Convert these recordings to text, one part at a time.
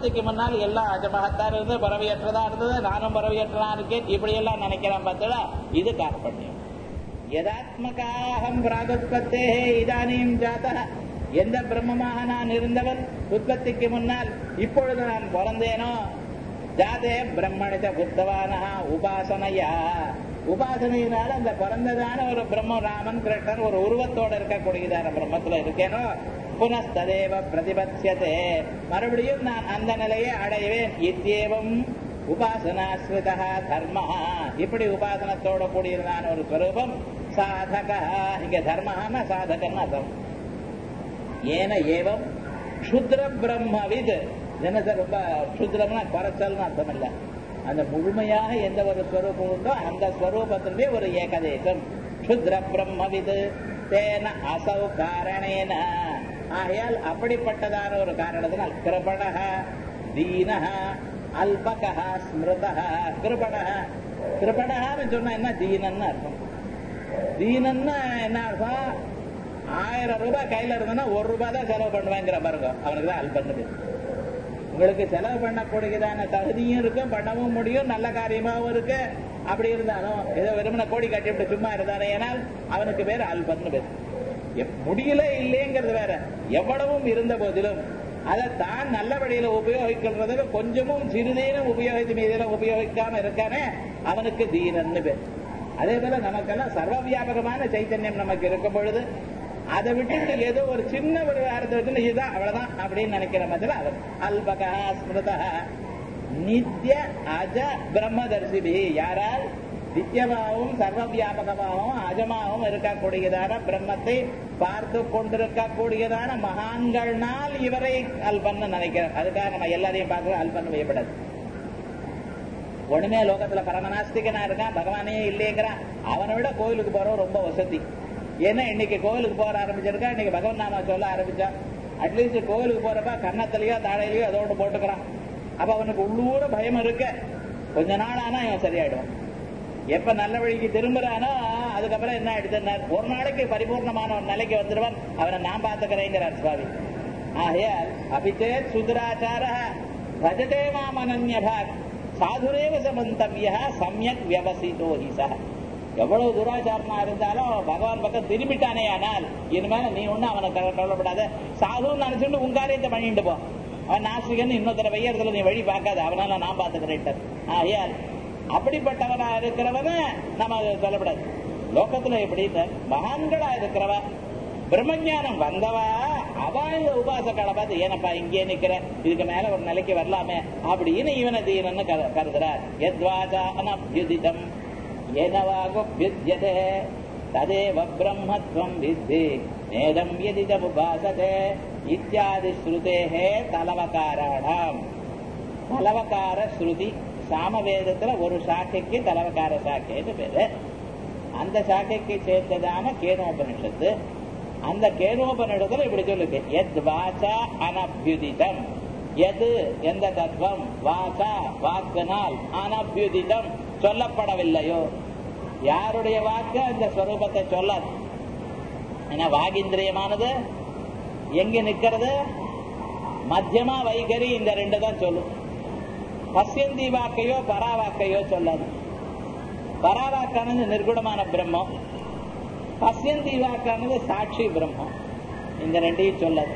உற்பத்திக்கு முன்னால் எல்லாம் அஜமகத்தா இருந்தது பறவையற்றதா இருந்தது நானும் பறவையற்றதா இருக்கேன் இப்படி எல்லாம் நினைக்கிறேன் பார்த்தா இது கார்பண்யம் யதாத்மகாஹம் பிராகுத்பத்தே இதானியும் ஜாதா எந்த பிரம்மமாக நான் இருந்தவன் உற்பத்திக்கு முன்னால் இப்பொழுது நான் பிறந்தேனோ ஜாதே பிரம்மணித புத்தவானா உபாசனையா உபாசனையினால அந்த பிறந்ததான ஒரு பிரம்ம ராமன் கிருஷ்ணன் ஒரு உருவத்தோட இருக்கக்கூடியதான பிரம்மத்துல இருக்கேனோ புனஸ்ததேவ பிரதிபத்தியதே மறுபடியும் நான் அந்த நிலையை அடைவேன் இத்தியேவம் உபாசனாஸ்ருதா தர்ம இப்படி உபாசனத்தோட கூடியதான ஒரு ஸ்வரூபம் சாதக இங்க தர்மஹான சாதகன்னு அர்த்தம் ஏன ஏவம் க்ஷுத்ர பிரம்மவித் என்ன சார் ரொம்ப க்ஷுத்ரம்னா குறைச்சல்னு அர்த்தம் இல்ல அந்த முழுமையாக எந்த ஒரு ஸ்வரூபம் உண்டோ அந்த ஸ்வரூபத்தினுடைய ஒரு ஏகதேசம் க்ஷுத்ர பிரம்மவித் தேன அசௌ காரணேன ஆகையால் அப்படிப்பட்டதான ஒரு காரணத்தினால் கிருபணக தீனக அல்பக ஸ்மிருத கிருபண கிருபணகான்னு சொன்னா என்ன தீனன்னு அர்த்தம் தீனன்னா என்ன அர்த்தம் ஆயிரம் ரூபாய் கையில இருந்ததுன்னா ஒரு ரூபாய் தான் செலவு பண்ணுவேங்கிற பாருங்க அவனுக்கு தான் அல்பன்னு பேரு. உங்களுக்கு செலவு பண்ணக்கூடியதான தகுதியும் இருக்கு பண்ணவும் முடியும் நல்ல காரியமாவும் இருக்கு அப்படி இருந்தாலும் ஏதோ வெறுமனை கோடி கட்டிவிட்டு சும்மா இருந்தானே ஏனால் அவனுக்கு பேர் அல்பன்னு பேர் எப்- முடியல இல்லைங்கிறது வேற எவ்வளவும் இருந்த போதிலும் அதை தான் நல்ல வழியில உபயோகிக்கிறதுக்கு கொஞ்சமும் சிறிதேனும் உபயோகித்து மீதில உபயோகிக்காம இருக்கானே அவனுக்கு தீனன்னு பேர் அதே போல நமக்கெல்லாம் சர்வ வியாபகமான சைத்தன்யம் நமக்கு இருக்கும் பொழுது அதை விட்டுட்டு ஏதோ ஒரு சின்ன ஒரு வாரத்தை விட்டு இதுதான் அவ்வளவுதான் அப்படின்னு நினைக்கிற மாதிரி அவர் அல்பகா ஸ்மிருதா நித்திய அஜ பிரம்மதர்சிபி யாரால் நித்தியமாகவும் சர்வ வியாபகமாகவும் அஜமாகவும் இருக்கக்கூடியதான பிரம்மத்தை பார்த்து கொண்டிருக்கக்கூடியதான மகான்கள்னால் இவரை அல்பன்னு நினைக்கிறார் அதுக்காக நம்ம எல்லாரையும் பார்க்கிறோம் அல்பன்னு வையப்படாது ஒண்ணுமே லோகத்துல பரமநாஸ்திகனா இருக்கான் பகவானே இல்லைங்கிறான் அவனை விட கோயிலுக்கு போறவன் ரொம்ப வசதி ஏன்னா இன்னைக்கு கோயிலுக்கு போற ஆரம்பிச்சிருக்கா இன்னைக்கு பகவன் நாம சொல்ல ஆரம்பிச்சா அட்லீஸ்ட் கோயிலுக்கு போறப்ப கன்னத்திலயோ தாடையிலயோ அதோட போட்டுக்கிறான் அப்ப அவனுக்கு உள்ளூர பயம் இருக்க கொஞ்ச நாள் ஆனா இவன் சரியாயிடுவான் எப்ப நல்ல வழிக்கு திரும்புறானோ அதுக்கப்புறம் என்ன ஆயிடுதுன்னா ஒரு நாளைக்கு பரிபூர்ணமான ஒரு நிலைக்கு வந்துடுவான் அவனை நான் பாத்துக்கிறேங்கிறார் சுவாமி ஆகையால் அபிச்சேத் சுதராச்சார பஜதே மாமனன்யபாக் சாதுரேவ சமந்தவிய சமயக் வியவசிதோ ஹி சஹ எவ்வளவு துராச்சாரமா இருந்தாலும் அவன் பகவான் பக்கம் திரும்பிட்டானே ஆனால் இனிமேல நீ ஒண்ணு அவனை கவ- கவலைப்படாத சாதுன்னு நினைச்சுட்டு உன் காரியத்தை பண்ணிட்டு போ அவன் நாசிகன் இன்னொருத்தர வையறதுல நீ வழி பார்க்காத அவனால நான் பாத்துக்கிறேன் ஆகையால் அப்படிப்பட்டவனா இருக்கிறவன நம்ம அதை சொல்லப்படாது லோகத்துல எப்படி மகான்களா இருக்கிறவ பிரம்மஞானம் வந்தவா அவ இந்த உபாசக்களை பார்த்து ஏனப்பா இங்கே நிக்கிற இதுக்கு மேல ஒரு நிலைக்கு வரலாமே அப்படின்னு இவனை தீனன்னு கரு- கருதுறார் எத்வாசா அனபியுதிதம் ஏனவாகுபியுத்யதே ததேவ பிரம்மத்வம் வித்தி நேதம் யதிதம் உபாசதே இத்தியாதி ஸ்ருதேஹே தலவகாராணாம் தலவகார ஸ்ருதி சாமவேதத்துல ஒரு சாக்கைக்கு தலவகார சாக்கைன்னு பேரு அந்த சாக்கைக்கு சேர்ந்ததான கேனோபனிஷத்து அந்த கேனோபனிடத்துல இப்படி சொல்லுது எத் வாசா அனபியுதிதம் எது எந்த தத்துவம் வாசா வாக்கினால் அனபியுதிதம் சொல்லப்படவில்லையோ யாருடைய வாக்கு அந்த ஸ்வரூபத்தை சொல்லாது ஏன்னா வாகிந்திரியமானது எங்க நிக்கிறது மத்தியமா வைகரி இந்த ரெண்டு தான் சொல்லும் பசியந்தி வாக்கையோ பராவாக்கையோ சொல்லாது பராவாக்கானது நிர்குணமான பிரம்மம் பசியந்தி வாக்கானது சாட்சி பிரம்மம் இந்த ரெண்டையும் சொல்லாது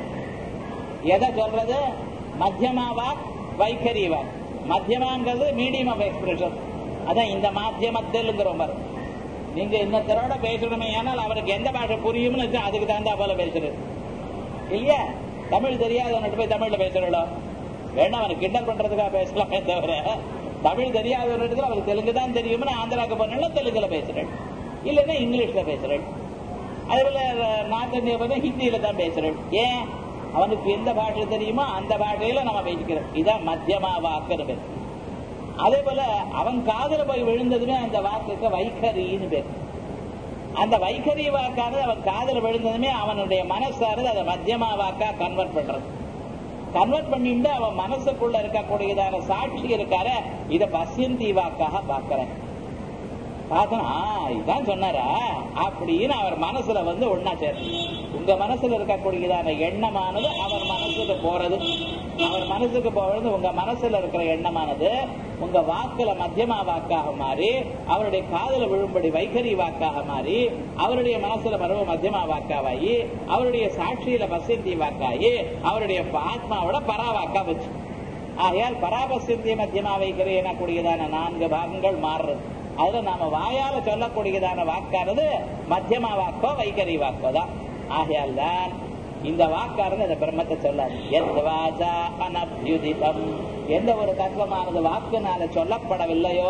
எதை சொல்றது மத்தியமா வாக் வைகரி வாக் மத்தியமாங்கிறது மீடியம் ஆஃப் எக்ஸ்பிரஷன் அதான் இந்த மாத்தியமத்தில்ங்கிறோம் பாரு நீங்க இன்னத்தரோட பேசணுமே ஆனால் அவருக்கு எந்த பாஷை புரியும்னு வச்சா அதுக்கு தகுந்தா போல பேசுறது இல்லையா தமிழ் தெரியாதவன்கிட்ட போய் தமிழ்ல பேசுறோம் வேணா அவனுக்கு கிண்டல் பண்றதுக்காக பேசலாமே தவிர தமிழ் தெரியாதவனிடத்துல அவருக்கு தெலுங்கு தான் தெரியும்னு ஆந்திராக்கு போனா தெலுங்குல பேசுறேன் இல்லைன்னா இங்கிலீஷ்ல பேசுறேன் அதே போல நார்த் இந்தியா போய் ஹிந்தியில தான் பேசுறேன் ஏன் அவனுக்கு எந்த பாஷை தெரியுமோ அந்த பாஷையில நம்ம பேசிக்கிறோம் இதான் மத்தியமா வாக்குன்னு பேர் அதே போல அவன் காதுல போய் விழுந்ததுமே அந்த வாக்குக்கு வைகரின்னு பேர் அந்த வைகரி வாக்கானது அவன் காதுல விழுந்ததுமே அவனுடைய மனசானது அதை மத்தியமா வாக்கா கன்வெர்ட் பண்றது கன்வெர்ட் பண்ணிட்டு அவன் மனசுக்குள்ள இருக்கக்கூடியதான சாட்சி இருக்கார இத பசியந்தி வாக்காக பாக்குறேன் பார்த்தா இதான் சொன்னாரா அப்படின்னு அவர் மனசுல வந்து ஒன்னா சேர்த்து உங்க மனசுல இருக்கக்கூடியதான எண்ணமானது அவர் மனசுக்கு போறது அவர் மனசுக்கு போறது உங்க மனசுல இருக்கிற எண்ணமானது உங்க வாக்குல மத்தியமா வாக்காக மாறி அவருடைய காதல விழும்படி வைகரி வாக்காக மாறி அவருடைய மனசுல மறுவ மத்தியமா வாக்காவாயி அவருடைய சாட்சியில பசந்தி வாக்காயி அவருடைய ஆத்மாவோட பராவாக்கா வச்சு ஆகையால் பராபசிந்தி மத்தியமா வைகரி எனக்கூடியதான நான்கு பாகங்கள் மாறுறது அதுல நாம வாயால சொல்லக்கூடியதான வாக்கானது மத்தியமா வாக்கோ வைகரி வாக்கோ தான் ஆகையால் தான் இந்த வாக்கானது அந்த பிரம்மத்தை சொல்லாது எந்த வாசா அனபியுதிதம் எந்த ஒரு தத்துவமானது வாக்குனால சொல்லப்படவில்லையோ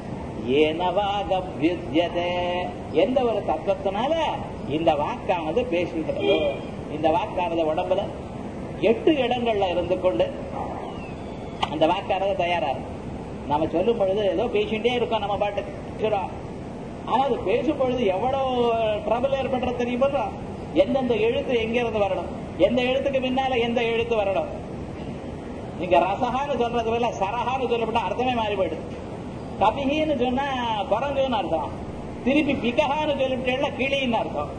ஏனவாகபியுத்தியதே எந்த ஒரு தத்துவத்தினால இந்த வாக்கானது பேசுகிறதோ இந்த வாக்கானது உடம்புல எட்டு இடங்கள்ல இருந்து கொண்டு அந்த வாக்கானது தயாரா இருக்கு நம்ம சொல்லும் பொழுது ஏதோ பேசிட்டே இருக்கோம் நம்ம பாட்டுக்கு சரி. ஆனா அது பேசும் பொழுது எவ்வளவு ட்ரபிள் ஏற்படுறது தெரியுமா எந்தெந்த எழுத்து எங்க இருந்து வரணும் எந்த எழுத்துக்கு முன்னால எந்த எழுத்து வரணும் நீங்க ரசகான்னு சொல்றது போல சரஹான்னு சொல்லப்பட்டா அர்த்தமே மாறி போயிடுது கபிகின்னு சொன்னா குரங்குன்னு அர்த்தம் திருப்பி பிகஹான்னு சொல்லிவிட்டேன்னா கிளின்னு அர்த்தம்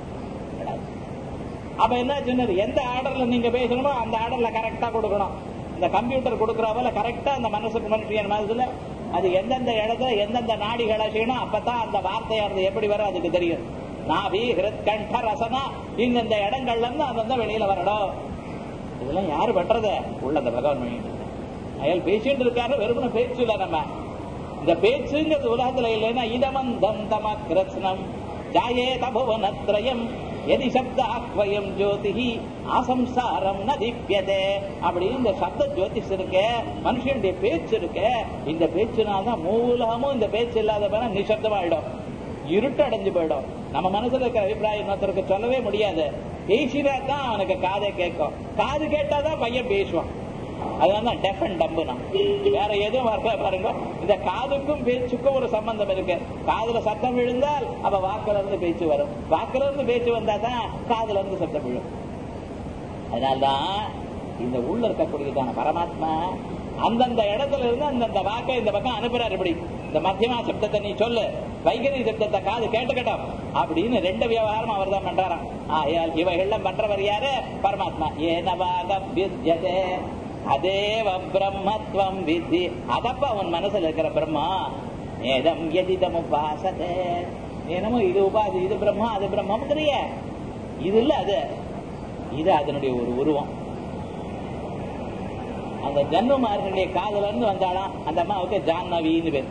அப்ப என்ன சொன்னது எந்த ஆர்டர்ல நீங்க பேசணுமோ அந்த ஆர்டர்ல கரெக்டா கொடுக்கணும் இந்த கம்ப்யூட்டர் கொடுக்குற போல கரெக்டா அந்த மனசுக்கு மனுஷன் மனசுல அது எந்தெந்த இடத்துல எந்தெந்த நாடிகளை செய்யணும் அப்பதான் அந்த வார்த்தையானது எப்படி வரும் அதுக்கு தெரியும் நாபி ஹிருத் கண்ட ரசனா இந்தந்த இடங்கள்ல இருந்து அந்தந்த வெளியில வரணும் இதெல்லாம் யாரு பண்றது உள்ளத பகவான் பண்ணிட்டு இருக்காரு. அயல் பேசிட்டு இருக்காரு வெறுமன பேச்சு இல்ல நம்ம இந்த பேச்சுங்கிறது உலகத்துல இல்லைன்னா இதமந்தம் தம கிருஷ்ணம் ஜாயே தபுவனத்ரயம் எதி சப்தாக்வயம் ஜோதிஹி ஆசம்சாரம் ந தீப்யதே அப்படின்னு இந்த சப்த ஜோதிஷ் இருக்க மனுஷனுடைய பேச்சு இருக்க இந்த பேச்சுனால்தான் மூலமும் இந்த பேச்சு இல்லாத போனா நிசப்தமாயிடும் இருட்டு அடைஞ்சு போயிடும் நம்ம மனசுல இருக்கிற அபிப்பிராயம் இன்னொருத்தருக்கு சொல்லவே முடியாது பேசினா தான் அவனுக்கு காதை கேட்கும் காது கேட்டாதான் பையன் பேசுவான் அதுதான் டெஃப் அண்ட் டம்புனா வேற எதுவும் வரல பாருங்க இந்த காதுக்கும் பேச்சுக்கும் ஒரு சம்பந்தம் இருக்கு காதுல சத்தம் விழுந்தால் அப்ப வாக்குல இருந்து பேச்சு வரும் வாக்குல இருந்து பேச்சு வந்தா தான் காதுல இருந்து சத்தம் விழும் அதனால்தான் இந்த உள்ள இருக்கக்கூடியதான பரமாத்மா அந்தந்த இடத்துல இருந்து அந்தந்த வாக்கை இந்த பக்கம் அனுப்புறாரு இப்படி இந்த மத்தியமா சப்தத்தை நீ சொல்லு வைகரி சப்தத்தை காது கேட்டுக்கட்டும் அப்படின்னு ரெண்டு விவகாரம் அவர் தான் பண்றாராம் ஆயால் இவைகள்லாம் பண்றவர் யாரு பரமாத்மா ஏனவாக வித்யதே அதேவ பிரம்மத்வம் வித்தி அதப்ப அவன் மனசுல இருக்கிற பிரம்மா ஏதம் எதிதம் உபாசதே என்னமோ இது உபாசி இது பிரம்மா அது பிரம்மங்கிறிய இது இல்ல அது இது அதனுடைய ஒரு உருவம் அந்த ஜன்மமார்களுடைய காதல இருந்து வந்தாலாம் அந்த அம்மாவுக்கு ஜான்னவின்னு பேர்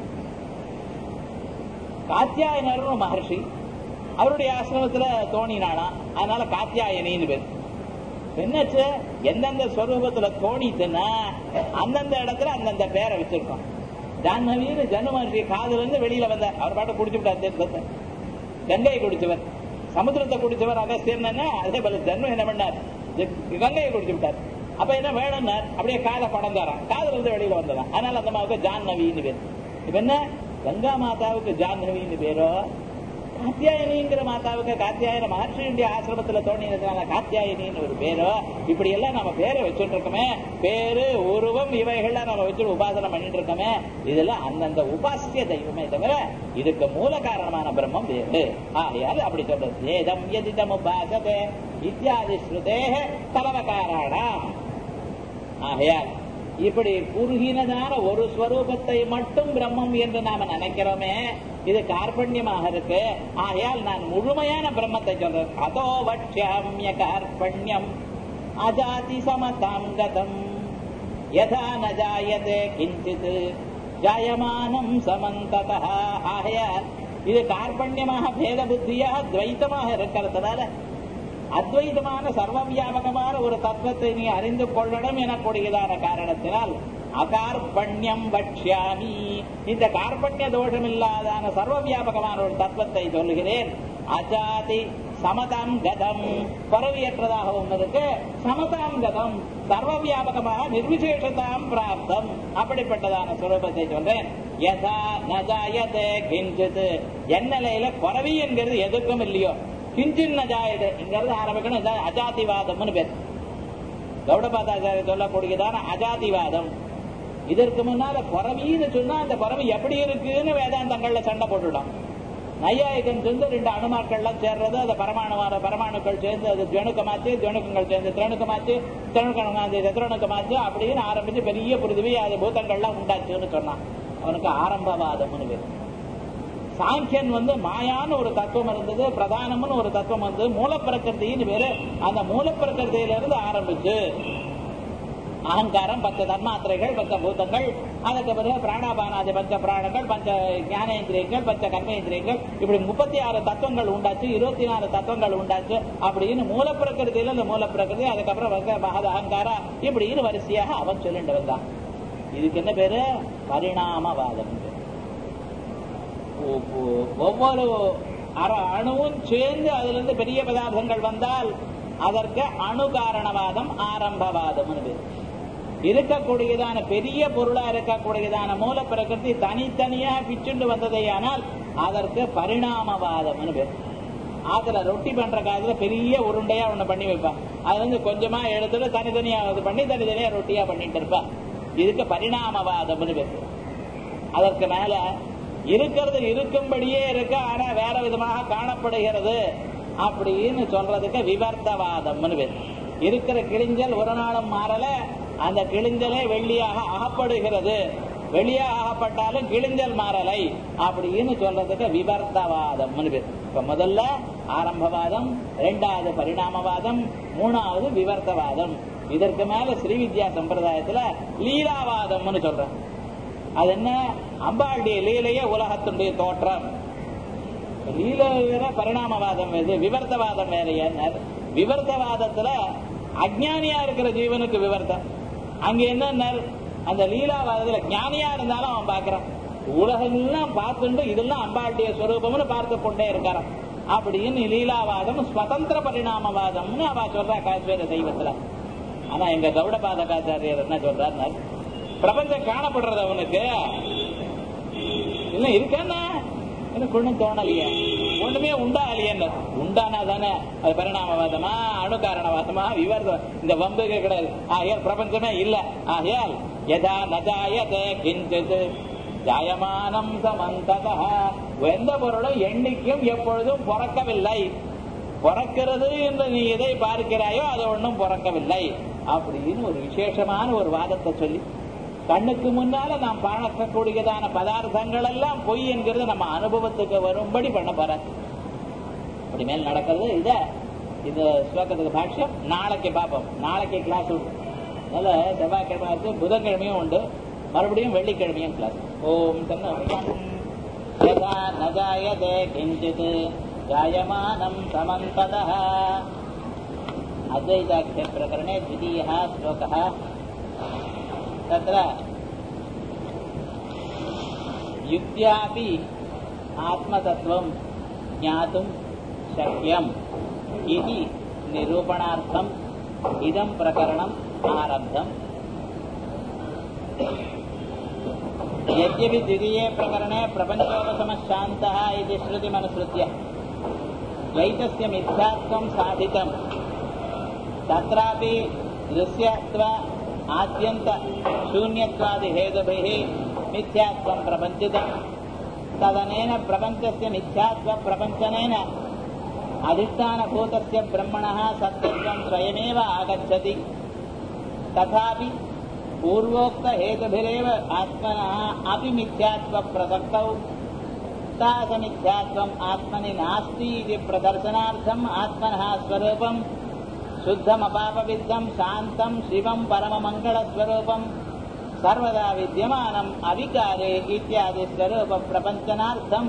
காத்தியாயனர் மகர்ஷி அவருடைய ஆசிரமத்துல தோணினாலாம் அதனால காத்தியாயனின்னு பேர் என்னாச்சு எந்தெந்த ஸ்வரூபத்துல தோணித்துன்னா அந்தந்த இடத்துல அந்தந்த பேரை வச்சிருக்கோம் ஜான்னவின்னு ஜன்ம மகர்ஷி காதுல இருந்து வெளியில வந்த அவர் பாட்டு குடிச்சு விட்டார் தீர்த்தத்தை கங்கையை குடிச்சவர் சமுத்திரத்தை குடிச்சவர் அகஸ்தியன் அதே போல ஜன்மம் என்ன பண்ணார் கங்கையை குடிச்சு விட்டார் அப்ப என்ன வேணும்னார் அப்படியே காதை படந்தாராம் காதுல இருந்து வெளியில வந்ததான் அதனால அந்த அம்மாவுக்கு ஜான்னவின்னு பேர் இப்ப என்ன கங்கா மாதாவுக்கு ஜான்னவின்னு பேரோ காத்தியாயனிங்கிற மாதாவுக்கு காத்தியாயன மகர்ஷியுடைய ஆசிரமத்துல தோணினதுனால காத்தியாயனின்னு ஒரு பேரோ இப்படி எல்லாம் நம்ம பேரை வச்சுட்டு இருக்கோமே பேரு உருவம் இவைகள்லாம் நம்ம வச்சு உபாசனை பண்ணிட்டு இருக்கோமே இதெல்லாம் அந்தந்த உபாசிய தெய்வமே தவிர இதுக்கு மூல காரணமான பிரம்மம் வேறு ஆகையால் அப்படி சொல்றது ஏதம் எதிதம் உபாசதே இத்தியாதி ஸ்ருதே தலவகாராணாம் ஆகையால் இப்படி குறுகினதான ஒரு ஸ்வரூபத்தை மட்டும் பிரம்மம் என்று நாம நினைக்கிறோமே இது கார்பண்யமாக இருக்கு ஆகையால் நான் முழுமையான பிரம்மத்தை சொல்றேன் அதோ வட்சியாமிய கார்பண்யம் அஜாதி சமதாம் கதம் யதா ந ஜாயதே கிஞ்சித் ஜாயமானம் சமந்ததா ஆகையால் இது கார்பண்யமாக பேத புத்தியாக துவைத்தமாக இருக்கிறதுனால அத்வைதமான சர்வ வியாபகமான ஒரு தத்துவத்தை நீ அறிந்து கொள்ளணும் எனக்கூடியதான காரணத்தினால் அகார்பண்யம் பக்ஷ்யாமி இந்த கார்பண்ய தோஷம் இல்லாதான சர்வ வியாபகமான ஒரு தத்துவத்தை சொல்லுகிறேன் அஜாதி சமதாம் கதம் பரவியற்றதாகவும் இருக்கு சமதாம் கதம் சர்வ வியாபகமாக நிர்விசேஷதாம் பிராப்தம் அப்படிப்பட்டதான சுரூபத்தை சொல்றேன் யதா நஜாயதே கிஞ்சித் எந்நிலையில குறவி என்கிறது எதுக்கும் இல்லையோ கிஞ்சின் நஜாயதே இங்கிறது ஆரம்பிக்கணும் இதான் அஜாதிவாதம்னு பேர் கௌடபாதாச்சாரிய சொல்லக்கூடியதான அஜாதிவாதம் இதற்கு முன்னால பிறவின்னு சொன்னா அந்த பிறவி எப்படி இருக்குன்னு வேதாந்தங்கள்ல சண்டை போட்டுடும் நையாயிகம் சேர்ந்து ரெண்டு அணுமாக்கள்லாம் சேர்றது அது பரமாணுவார பரமாணுக்கள் சேர்ந்து அது ஜணுக்கமாச்சு ஜணுக்கங்கள் சேர்ந்து திரணுக்கமாச்சு திரணுக்கமாச்சு திரணுக்கமாச்சு அப்படின்னு ஆரம்பிச்சு பெரிய பிருத்திவி அது பூதங்கள்லாம் உண்டாச்சுன்னு சொன்னான் அவனுக்கு ஆரம்பவாதம்னு பேர் சாங்கியன் வந்து மாயான்னு ஒரு தத்துவம் இருந்தது பிரதானம்னு ஒரு தத்துவம் வந்து மூலப்பிரகிருத்தின்னு பேரு அந்த மூலப்பிரகிருத்தியில இருந்து ஆரம்பிச்சு அகங்காரம் பஞ்ச தன்மாத்திரைகள் பஞ்ச பூதங்கள் அதுக்கு பிறகு பிராணாபானாதி பஞ்ச பிராணங்கள் பஞ்ச ஞானேந்திரியங்கள் பஞ்ச கர்மேந்திரியங்கள் இப்படி முப்பத்தி ஆறு தத்துவங்கள் உண்டாச்சு இருபத்தி நாலு தத்துவங்கள் உண்டாச்சு அப்படின்னு மூலப்பிரகிருதியில இந்த மூலப்பிரகிருதி அதுக்கப்புறம் வந்து மகத அகங்காரா இப்படின்னு வரிசையாக அவன் சொல்லிட்டு வந்தான் இதுக்கு என்ன பேரு பரிணாமவாதம் பேரு. ஒ- ஒ- ஒவ்வொரு அர- அணுவும் சேர்ந்து அதுல இருந்து பெரிய பதார்த்தங்கள் வந்தால் அதற்கு அணு காரணவாதம் ஆரம்பவாதம் பேரு இருக்கக்கூடியதான பெரிய பொருளா இருக்கக்கூடியதான மூல பிரகிருதி தனித்தனியா பிச்சுண்டு வந்ததேயானால் அதற்கு பரிணாமவாதம் பேர் அதுல ரொட்டி பண்ற காலத்துல பெரிய உருண்டையா ஒண்ணு பண்ணி வைப்பான் அதுல இருந்து கொஞ்சமா எடுத்துட்டு தனித்தனியா இது பண்ணி தனித்தனியா ரொட்டியா பண்ணிட்டு இருப்பான் இதுக்கு பரிணாமவாதம்னு பேர் அதற்கு மேல இருக்கிறது இருக்கும்படியே இருக்கு ஆனா வேற விதமாக காணப்படுகிறது அப்படின்னு சொல்றதுக்கு விவர்த்தவாதம்னு பேர் இருக்கிற கிழிஞ்சல் ஒரு நாளும் மாறல அந்த கிழிஞ்சலே வெள்ளியாக அகப்படுகிறது வெளியாக அகப்பட்டாலும் கிழிஞ்சல் மாறலை அப்படின்னு சொல்றதுக்கு விவர்த்தவாதம்னு பேர் இப்ப முதல்ல ஆரம்பவாதம் இரண்டாவது பரிணாமவாதம் மூணாவது விவர்த்தவாதம் இதற்கு மேல ஸ்ரீவித்யா சம்பிரதாயத்துல லீலாவாதம்னு சொல்றேன் அது என்ன அம்பாளுடைய லீலையே உலகத்தினுடைய தோற்றம் லீல வேற பரிணாமவாதம் வேறு விவர்த்தவாதம் வேற என்ன விவர்த்தவாதத்துல அஜ்ஞானியா இருக்கிற ஜீவனுக்கு விவர்த்தம் அங்க என்ன அந்த லீலாவாதத்துல ஞானியா இருந்தாலும் அவன் பாக்குறான் உலகெல்லாம் பார்த்துட்டு இதெல்லாம் அம்பாளுடைய ஸ்வரூபம்னு பார்த்து கொண்டே இருக்காராம் அப்படின்னு லீலாவாதம் ஸ்வதந்திர பரிணாமவாதம்னு அவ சொல்றா காஷ்மீர தெய்வத்துல ஆனா எங்க கௌடபாதகாச்சாரியர் என்ன சொல்றாருன்னா பிரபஞ்சம் காணப்படுறது அவனுக்கு இல்ல இருக்கானா எனக்கு ஒண்ணும் தோணலையே ஒண்ணுமே உண்டா இல்லையா உண்டானா தானே அது பரிணாமவாதமா அணுகாரணவாதமா விவர்தம் இந்த வம்புக்கு கிடையாது ஆகையால் பிரபஞ்சமே இல்ல ஆகையால் யதா நஜாயதே கிஞ்சித் ஜாயமானம் சமந்ததா எந்த பொருளும் எண்ணிக்கும் எப்பொழுதும் பிறக்கவில்லை பிறக்கிறது என்று நீ எதை பார்க்கிறாயோ அது ஒன்றும் பிறக்கவில்லை அப்படின்னு ஒரு விசேஷமான ஒரு வாதத்தை சொல்லி கண்ணுக்கு முன்னால நாம் பார்க்கக்கூடியதான பதார்த்தங்கள் எல்லாம் பொய் என்கிறது நம்ம அனுபவத்துக்கு வரும்படி பண்ண போற அப்படி மேல் நடக்கிறது இத இந்த ஸ்லோகத்துக்கு பாஷ்யம் நாளைக்கு பார்ப்போம் நாளைக்கு கிளாஸ் உண்டு அதனால செவ்வாய்க்கிழமை இருக்கு புதன்கிழமையும் உண்டு மறுபடியும் வெள்ளிக்கிழமையும் கிளாஸ் ஓம் தன்னம் யதா நஜாயதே கிஞ்சித் जायमानं समन्ततः अद्वैताख्यप्रकरणे द्वितीयः श्लोकः तत्र युक्त्यापि आत्मतत्त्वं ज्ञातुं शक्यम् इति निरूपणार्थम् इदं प्रकरणम् आरब्धम् यद्यपि द्वितीये प्रकरणे प्रपञ्चोपशमः शान्तः इति श्रुतिमनुसृत्य द्वैतस्य मिथ्यात्वं साधितं तत्रापि दृश्यत्व आद्यन्त शून्यत्वादिहेतुभिः मिथ्यात्वं प्रपञ्चितं तदनेन प्रपञ्चस्य मिथ्यात्वप्रपञ्चनेन अधिष्ठानभूतस्य ब्रह्मणः सत्यत्वं स्वयमेव आगच्छति तथापि पूर्वोक्तहेतुभिरेव आत्मनः अपि मिथ्यात्वप्रसक्तौ तादमिथ्यात्वम् आत्मनि नास्ति इति प्रदर्शनार्थम् आत्मनः स्वरूपम् शुद्धमपापविद्धम् शान्तम् शिवम् परममङ्गलस्वरूपम् सर्वदा विद्यमानम् अविकारे इत्यादि स्वरूपप्रपञ्चनार्थम्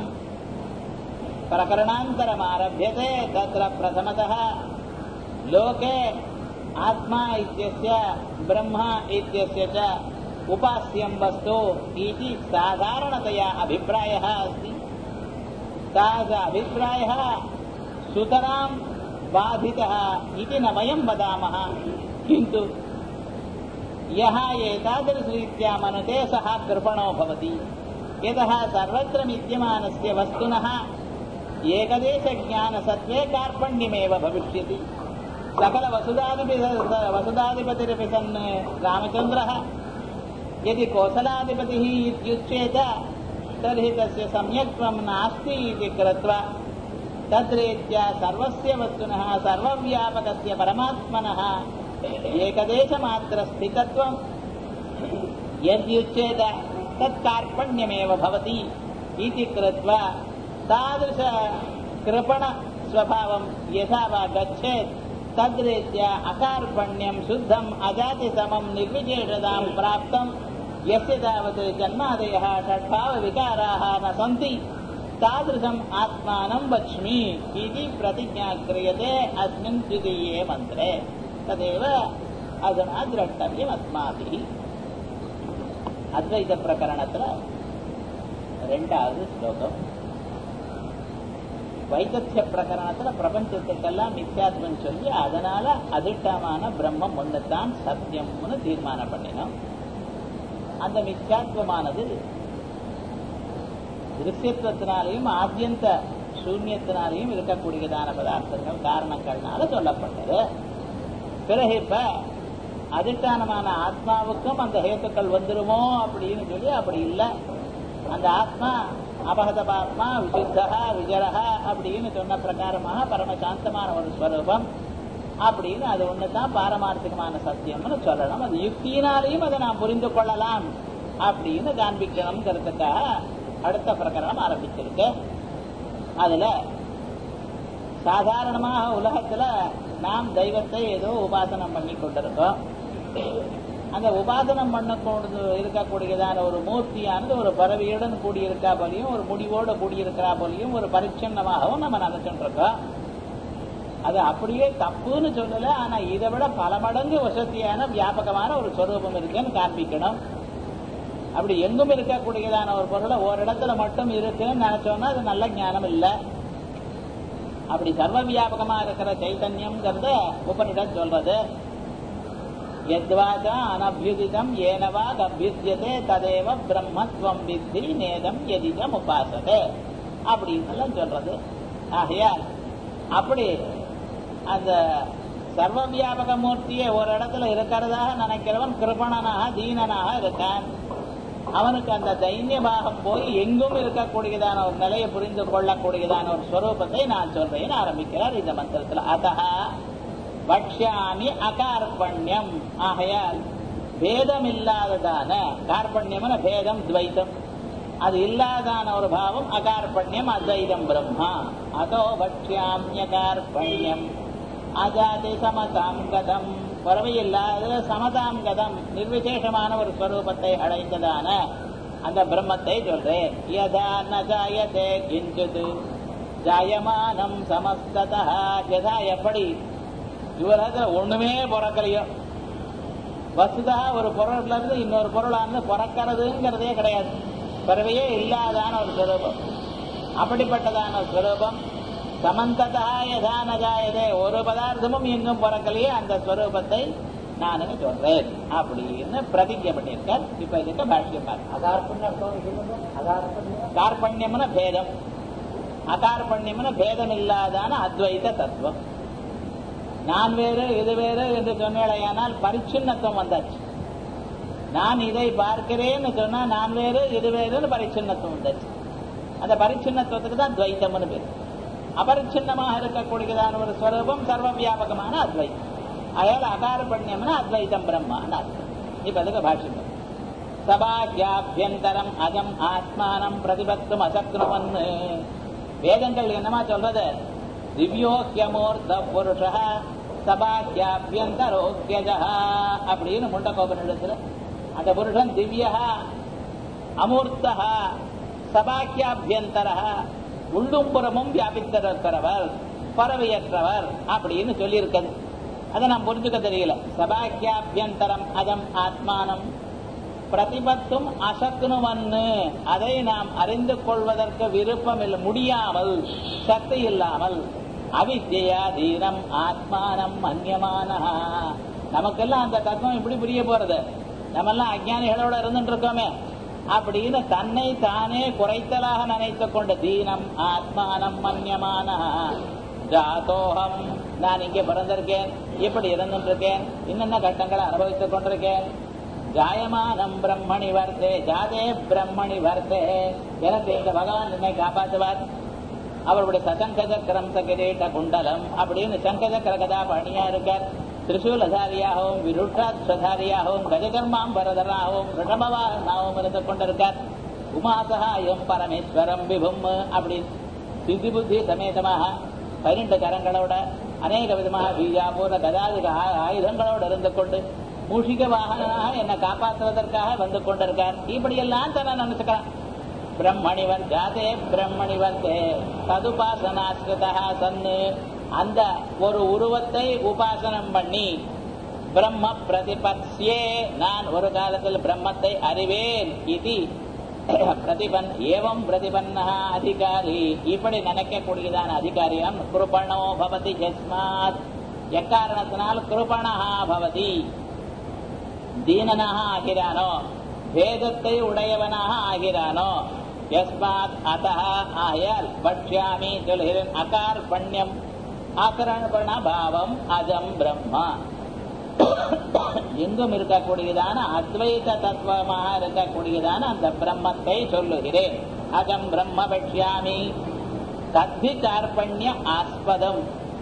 प्रकरणान्तरमारभ्यते तत्र प्रथमतः लोके आत्मा इत्यस्य ब्रह्म इत्यस्य च उपास्यं वस्तु इति साधारणतया अभिप्रायः अस्ति तास अभिप्रायः सुतरां बाधितः इति न वयं वदामः किन्तु यः एतादृशरीत्या मनुते सः कृपणो भवति यतः सर्वत्र विद्यमानस्य वस्तुनः एकदेशज्ञानसत्त्वे कार्पण्यमेव भविष्यति सकल वसुधाधिपति वसुधाधिपतिरपि सन् रामचन्द्रः यदि कोसलाधिपतिः इत्युच्येत तर्हि तस्य सम्यक्त्वं नास्ति इति कृत्वा तद्रीत्या सर्वस्य वस्तुनः सर्वव्यापकस्य परमात्मनः एकदेशमात्रस्थितत्वं यद्युच्येत तत्कार्पण्यमेव भवति इति कृत्वा तादृशकृपणस्वभावं यथा वा गच्छेत् तद्रीत्या अकार्पण्यं शुद्धम् अजातिसमं निर्विशेषतां प्राप्तं यस्य तावत् जन्मादयः षड्भावविकाराः न सन्ति तादृशम् आत्मानं वच्मि इति प्रतिज्ञा क्रियते अस्मिन् द्वितीये मन्त्रे तदेव अधुना द्रष्टव्यम् अस्माभिः அத்வைத பிரகரணத்துல ரெண்டாவது ஸ்லோகம் வைத்தத்திய பிரகரணத்துல பிரபஞ்சத்துக்கெல்லாம் மித்யாத்வம் சொல்லி அதனால அதிர்ஷ்டமான பிரம்மம் ஒண்ணுதான் சத்தியம்னு தீர்மானம் பண்ணினோம் அந்த மித்யாத்வமானது திருஷ்யத்துவத்தினாலையும் ஆத்தியந்த சூன்யத்தினாலையும் இருக்கக்கூடியதான பதார்த்தங்கள் காரணங்கள்னால சொல்லப்பட்டது பிறகு இப்ப அதிஷ்டானமான ஆத்மாவுக்கும் அந்த ஹேத்துக்கள் வந்துருமோ அப்படின்னு சொல்லி அப்படி இல்லை அந்த ஆத்மா அபகதபாத்மா விசுத்தா விஜரஹா அப்படின்னு சொன்ன பிரகாரமாக பரமசாந்தமான ஒரு ஸ்வரூபம் அப்படின்னு அது ஒண்ணுதான் பாரமார்த்திகமான சத்தியம்னு சொல்லணும் அது யுக்தியினாலையும் அதை நாம் புரிந்து கொள்ளலாம் அப்படின்னு காண்பிக்கணுங்கிறதுக்காக அடுத்த பிரகரணம் ஆரம்பிச்சிருக்கு அதுல சாதாரணமாக உலகத்துல நாம் தெய்வத்தை ஏதோ உபாசனம் பண்ணி கொண்டிருக்கோம் அந்த உபாசனம் பண்ண கொண்டு இருக்கக்கூடியதான ஒரு மூர்த்தியானது ஒரு பறவையுடன் கூடியிருக்கா போலையும் ஒரு முடிவோடு கூடியிருக்கிறா போலையும் ஒரு பரிச்சன்னமாகவும் நம்ம நினைச்சுட்டு இருக்கோம் அது அப்படியே தப்புன்னு சொல்லல ஆனா இதை விட பல மடங்கு வசதியான வியாபகமான ஒரு ஸ்வரூபம் இருக்குன்னு காண்பிக்கணும் அப்படி எங்கும் இருக்கக்கூடியதான ஒரு பொருளை ஓரிடத்துல மட்டும் இருக்குன்னு நினைச்சோம்னா அது நல்ல ஞானம் இல்லை அப்படி சர்வ வியாபகமா இருக்கிற சைத்தன்யம்ங்கிறத உபனிடம் சொல்றது எத்வாச்சா அனபியுதிதம் ஏனவா அபியுத்தியதே ததேவ பிரம்மத்வம் வித்தி நேதம் எதிதம் உபாசதே அப்படின்னு எல்லாம் சொல்றது ஆகையால் அப்படி அந்த சர்வ வியாபக மூர்த்தியே ஒரு இடத்துல இருக்கிறதாக நினைக்கிறவன் கிருபணனாக தீனனாக இருக்கான் அவனுக்கு அந்த தைன்ய பாகம் போய் எங்கும் இருக்கக்கூடியதான ஒரு நிலையை புரிந்து கொள்ளக்கூடியதான ஒரு ஸ்வரூபத்தை நான் சொல்றேன் ஆரம்பிக்கிறார் இந்த மந்திரத்தில் அத்தா பக்ஷாமி அகார்பண்யம் ஆகையால் பேதம் இல்லாததான கார்பண்யம்னு பேதம் துவைத்தம் அது இல்லாதான ஒரு பாவம் அகார்பண்யம் அத்வைதம் பிரம்மா அதோ பக்ஷாமியகார்பண்யம் அஜாதி சமதாம் கதம் பறவையில்லாத சமதாம் கதம் நிர்விசேஷமான ஒரு ஸ்வரூபத்தை அடைந்ததான அந்த பிரம்மத்தை சொல்றேன் யதா ந ஜாயதே கிஞ்சித் ஜாயமானம் சமஸ்ததா யதா எப்படி இவரத்துல ஒண்ணுமே பிறக்கலையோ வசுதா ஒரு பொருள்ல இருந்து இன்னொரு பொருளானது பிறக்கிறதுங்கிறதே கிடையாது பிறவையே இல்லாதான ஒரு ஸ்வரூபம் அப்படிப்பட்டதான ஒரு ஸ்வரூபம் சமந்ததா யதா நஜாயதே ஒரு பதார்த்தமும் எங்கும் பிறக்கலையே அந்த ஸ்வரூபத்தை நானுங்க சொல்றேன் அப்படின்னு பிரதிஜை பண்ணியிருக்கார் இப்ப இதுக்கு பாஷ்யம் கார்பண்யம்னு பேதம் அகார்பண்யம்னு பேதம் இல்லாதான அத்வைத தத்துவம் நான் வேறு இது வேறு என்று சொன்னேனால் பரிச்சின்னத்துவம் வந்தாச்சு நான் இதை பார்க்கிறேன்னு சொன்னா நான் வேறு இது வேறுன்னு பரிச்சின்னத்துவம் வந்தாச்சு அந்த பரிச்சின்னத்துவத்துக்கு தான் துவைத்தம்னு பேர் அபரிச்சின்னமாக இருக்கக்கூடியதான ஒரு ஸ்வரூபம் சர்வ வியாபகமான அத்வைத்தம் அயால் அகாரபண்யம்னா அத்வைதம் பிரம்மான்னு அர்த்தம் இப்ப அதுக்கு பாஷ்யம் சபாஹ்யாபியந்தரம் அஜம் ஆத்மானம் பிரதிபத்தும் அசக்னுவன் வேதங்கள் என்னமா சொல்றது திவ்யோக்கியமூர்த்த புருஷ சபாஹ்யாபியந்தரோக்கியஜ அப்படின்னு முண்டகோபனிடத்துல அந்த புருஷன் திவ்யா அமூர்த்தா சபாக்கியாபியந்தர உள்ளும் புறமும் வியாபித்திருக்கிறவர் பறவையற்றவர் அப்படின்னு சொல்லியிருக்கிறது அதை நாம் புரிஞ்சுக்க தெரியல சபாக்கியாபியந்தரம் அதம் ஆத்மானம் பிரதிபத்தும் அசக்னுவன்னு அதை நாம் அறிந்து கொள்வதற்கு விருப்பம் இல்லை முடியாமல் சக்தி இல்லாமல் அவித்யா தீரம் ஆத்மானம் மன்யமான நமக்கெல்லாம் அந்த தத்துவம் இப்படி புரிய போறது நம்ம எல்லாம் அஜானிகளோட இருந்துட்டு இருக்கோமே அப்படின்னு தன்னை தானே குறைத்தலாக நினைத்துக் கொண்ட தீனம் ஆத்மானம் மன்யமான ஜாதோகம் நான் இங்கே பிறந்திருக்கேன் இப்படி இருந்துட்டு இருக்கேன் என்னென்ன கட்டங்களை அனுபவித்துக் கொண்டிருக்கேன் ஜாயமானம் பிரம்மணி வர்த்தே ஜாதே பிரம்மணி வர்த்தே எனக்கு இந்த பகவான் என்னை காப்பாற்றுவார் அவருடைய சசங்கஜக்கரம் சகிரீட்ட குண்டலம் அப்படின்னு சங்கஜக்கர கதா பணியா இருக்கார் திரிசூலதாரியாகவும் விருட்டாத்வதாரியாகவும் கஜகர்மாம் வரதராகவும் ரிஷபவாகவும் இருந்து கொண்டிருக்கார் உமாசகாயம் பரமேஸ்வரம் விபும் அப்படின்னு சித்தி புத்தி சமேதமாக பன்னிரண்டு கரங்களோட அநேக விதமாக பீஜாபூர கதாதிக ஆயுதங்களோடு இருந்து கொண்டு மூஷிக வாகனாக என்னை காப்பாற்றுவதற்காக வந்து கொண்டிருக்கார் இப்படியெல்லாம் தன்னை நினைச்சுக்கலாம் பிரம்மணிவன் ஜாதே பிரம்மணிவந்தே ததுபாசனாஸ்கிருதா சன்னு அந்த ஒரு உருவத்தை உபாசனம் பண்ணி பிரம்ம பிரதிபத்யே நான் ஒரு காலத்தில் பிரம்மத்தை அறிவேன் இது பிரதிபன் ஏவம் பிரதிபன்னா அதிகாரி இப்படி நினைக்கக்கூடியதான அதிகாரியம் குருபணோ பவதி யஸ்மாத் எக்காரணத்தினால் குருபணா பவதி தீனனாக ஆகிறானோ வேதத்தை உடையவனாக ஆகிறானோ யஸ்மாத் அத ஆயால் பட்சியாமி சொல்கிறேன் அகார்பண்யம் ஆகரணபண பாவம் அஜம் பிரம்மா எங்கும் இருக்கக்கூடியதான அத்வைத தத்துவமாக இருக்கக்கூடியதான அந்த பிரம்மத்தை சொல்லுகிறேன் அகம் பிரம்ம பட்சியாமி தத்தி கார்பண்ய ஆஸ்பதம்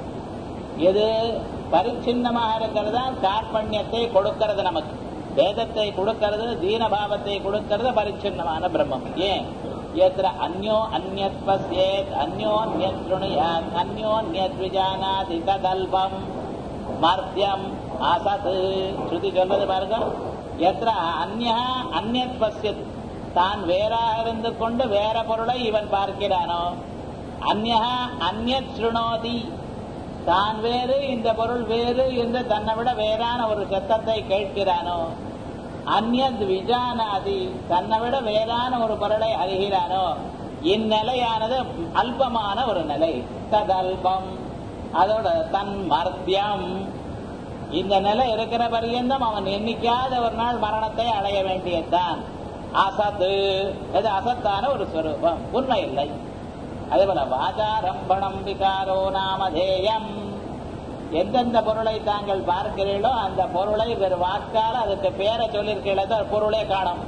எது பரிச்சின்னமாக இருக்கிறதா கார்பண்யத்தை கொடுக்கிறது நமக்கு வேதத்தை கொடுக்கிறது தீனபாவத்தை கொடுக்கிறது பரிச்சின்னமான பிரம்மம் ஏன் எத்திர அந்யோ அந்யத் பசியேத் அந்யோன்யத் சுணுயாத் அந்யோன்யத் விஜானாதி ததல்பம் மர்த்தியம் அசத் ஸ்ருதி சொல்வது பாருங்க எத்திர அந்யா அந்யத் பசியத் தான் வேறாக இருந்து கொண்டு வேற பொருளை இவன் பார்க்கிறானோ அந்யா அந்யத் சுணோதி தான் வேறு இந்த பொருள் வேறு என்று தன்னை விட வேறான ஒரு சத்தத்தை கேட்கிறானோ அந்நத் விஜானாதி தன்னை விட வேறான ஒரு பொருளை அறிகிறானோ இந்நிலையானது அல்பமான ஒரு நிலை ததல்பம் அதோட தன் மர்த்தியம் இந்த நிலை இருக்கிற பரியந்தம் அவன் எண்ணிக்காத ஒரு நாள் மரணத்தை அடைய வேண்டியதுதான் அசத்து இது அசத்தான ஒரு ஸ்வரூபம் உண்மை இல்லை அதே போல வாசாரம்பணம் விகாரோ நாமதேயம் எந்தெந்த பொருளை தாங்கள் பார்க்கிறீர்களோ அந்த பொருளை வேறு வாக்கால் அதுக்கு பேரை சொல்லியிருக்கீங்களே பொருளே காணும்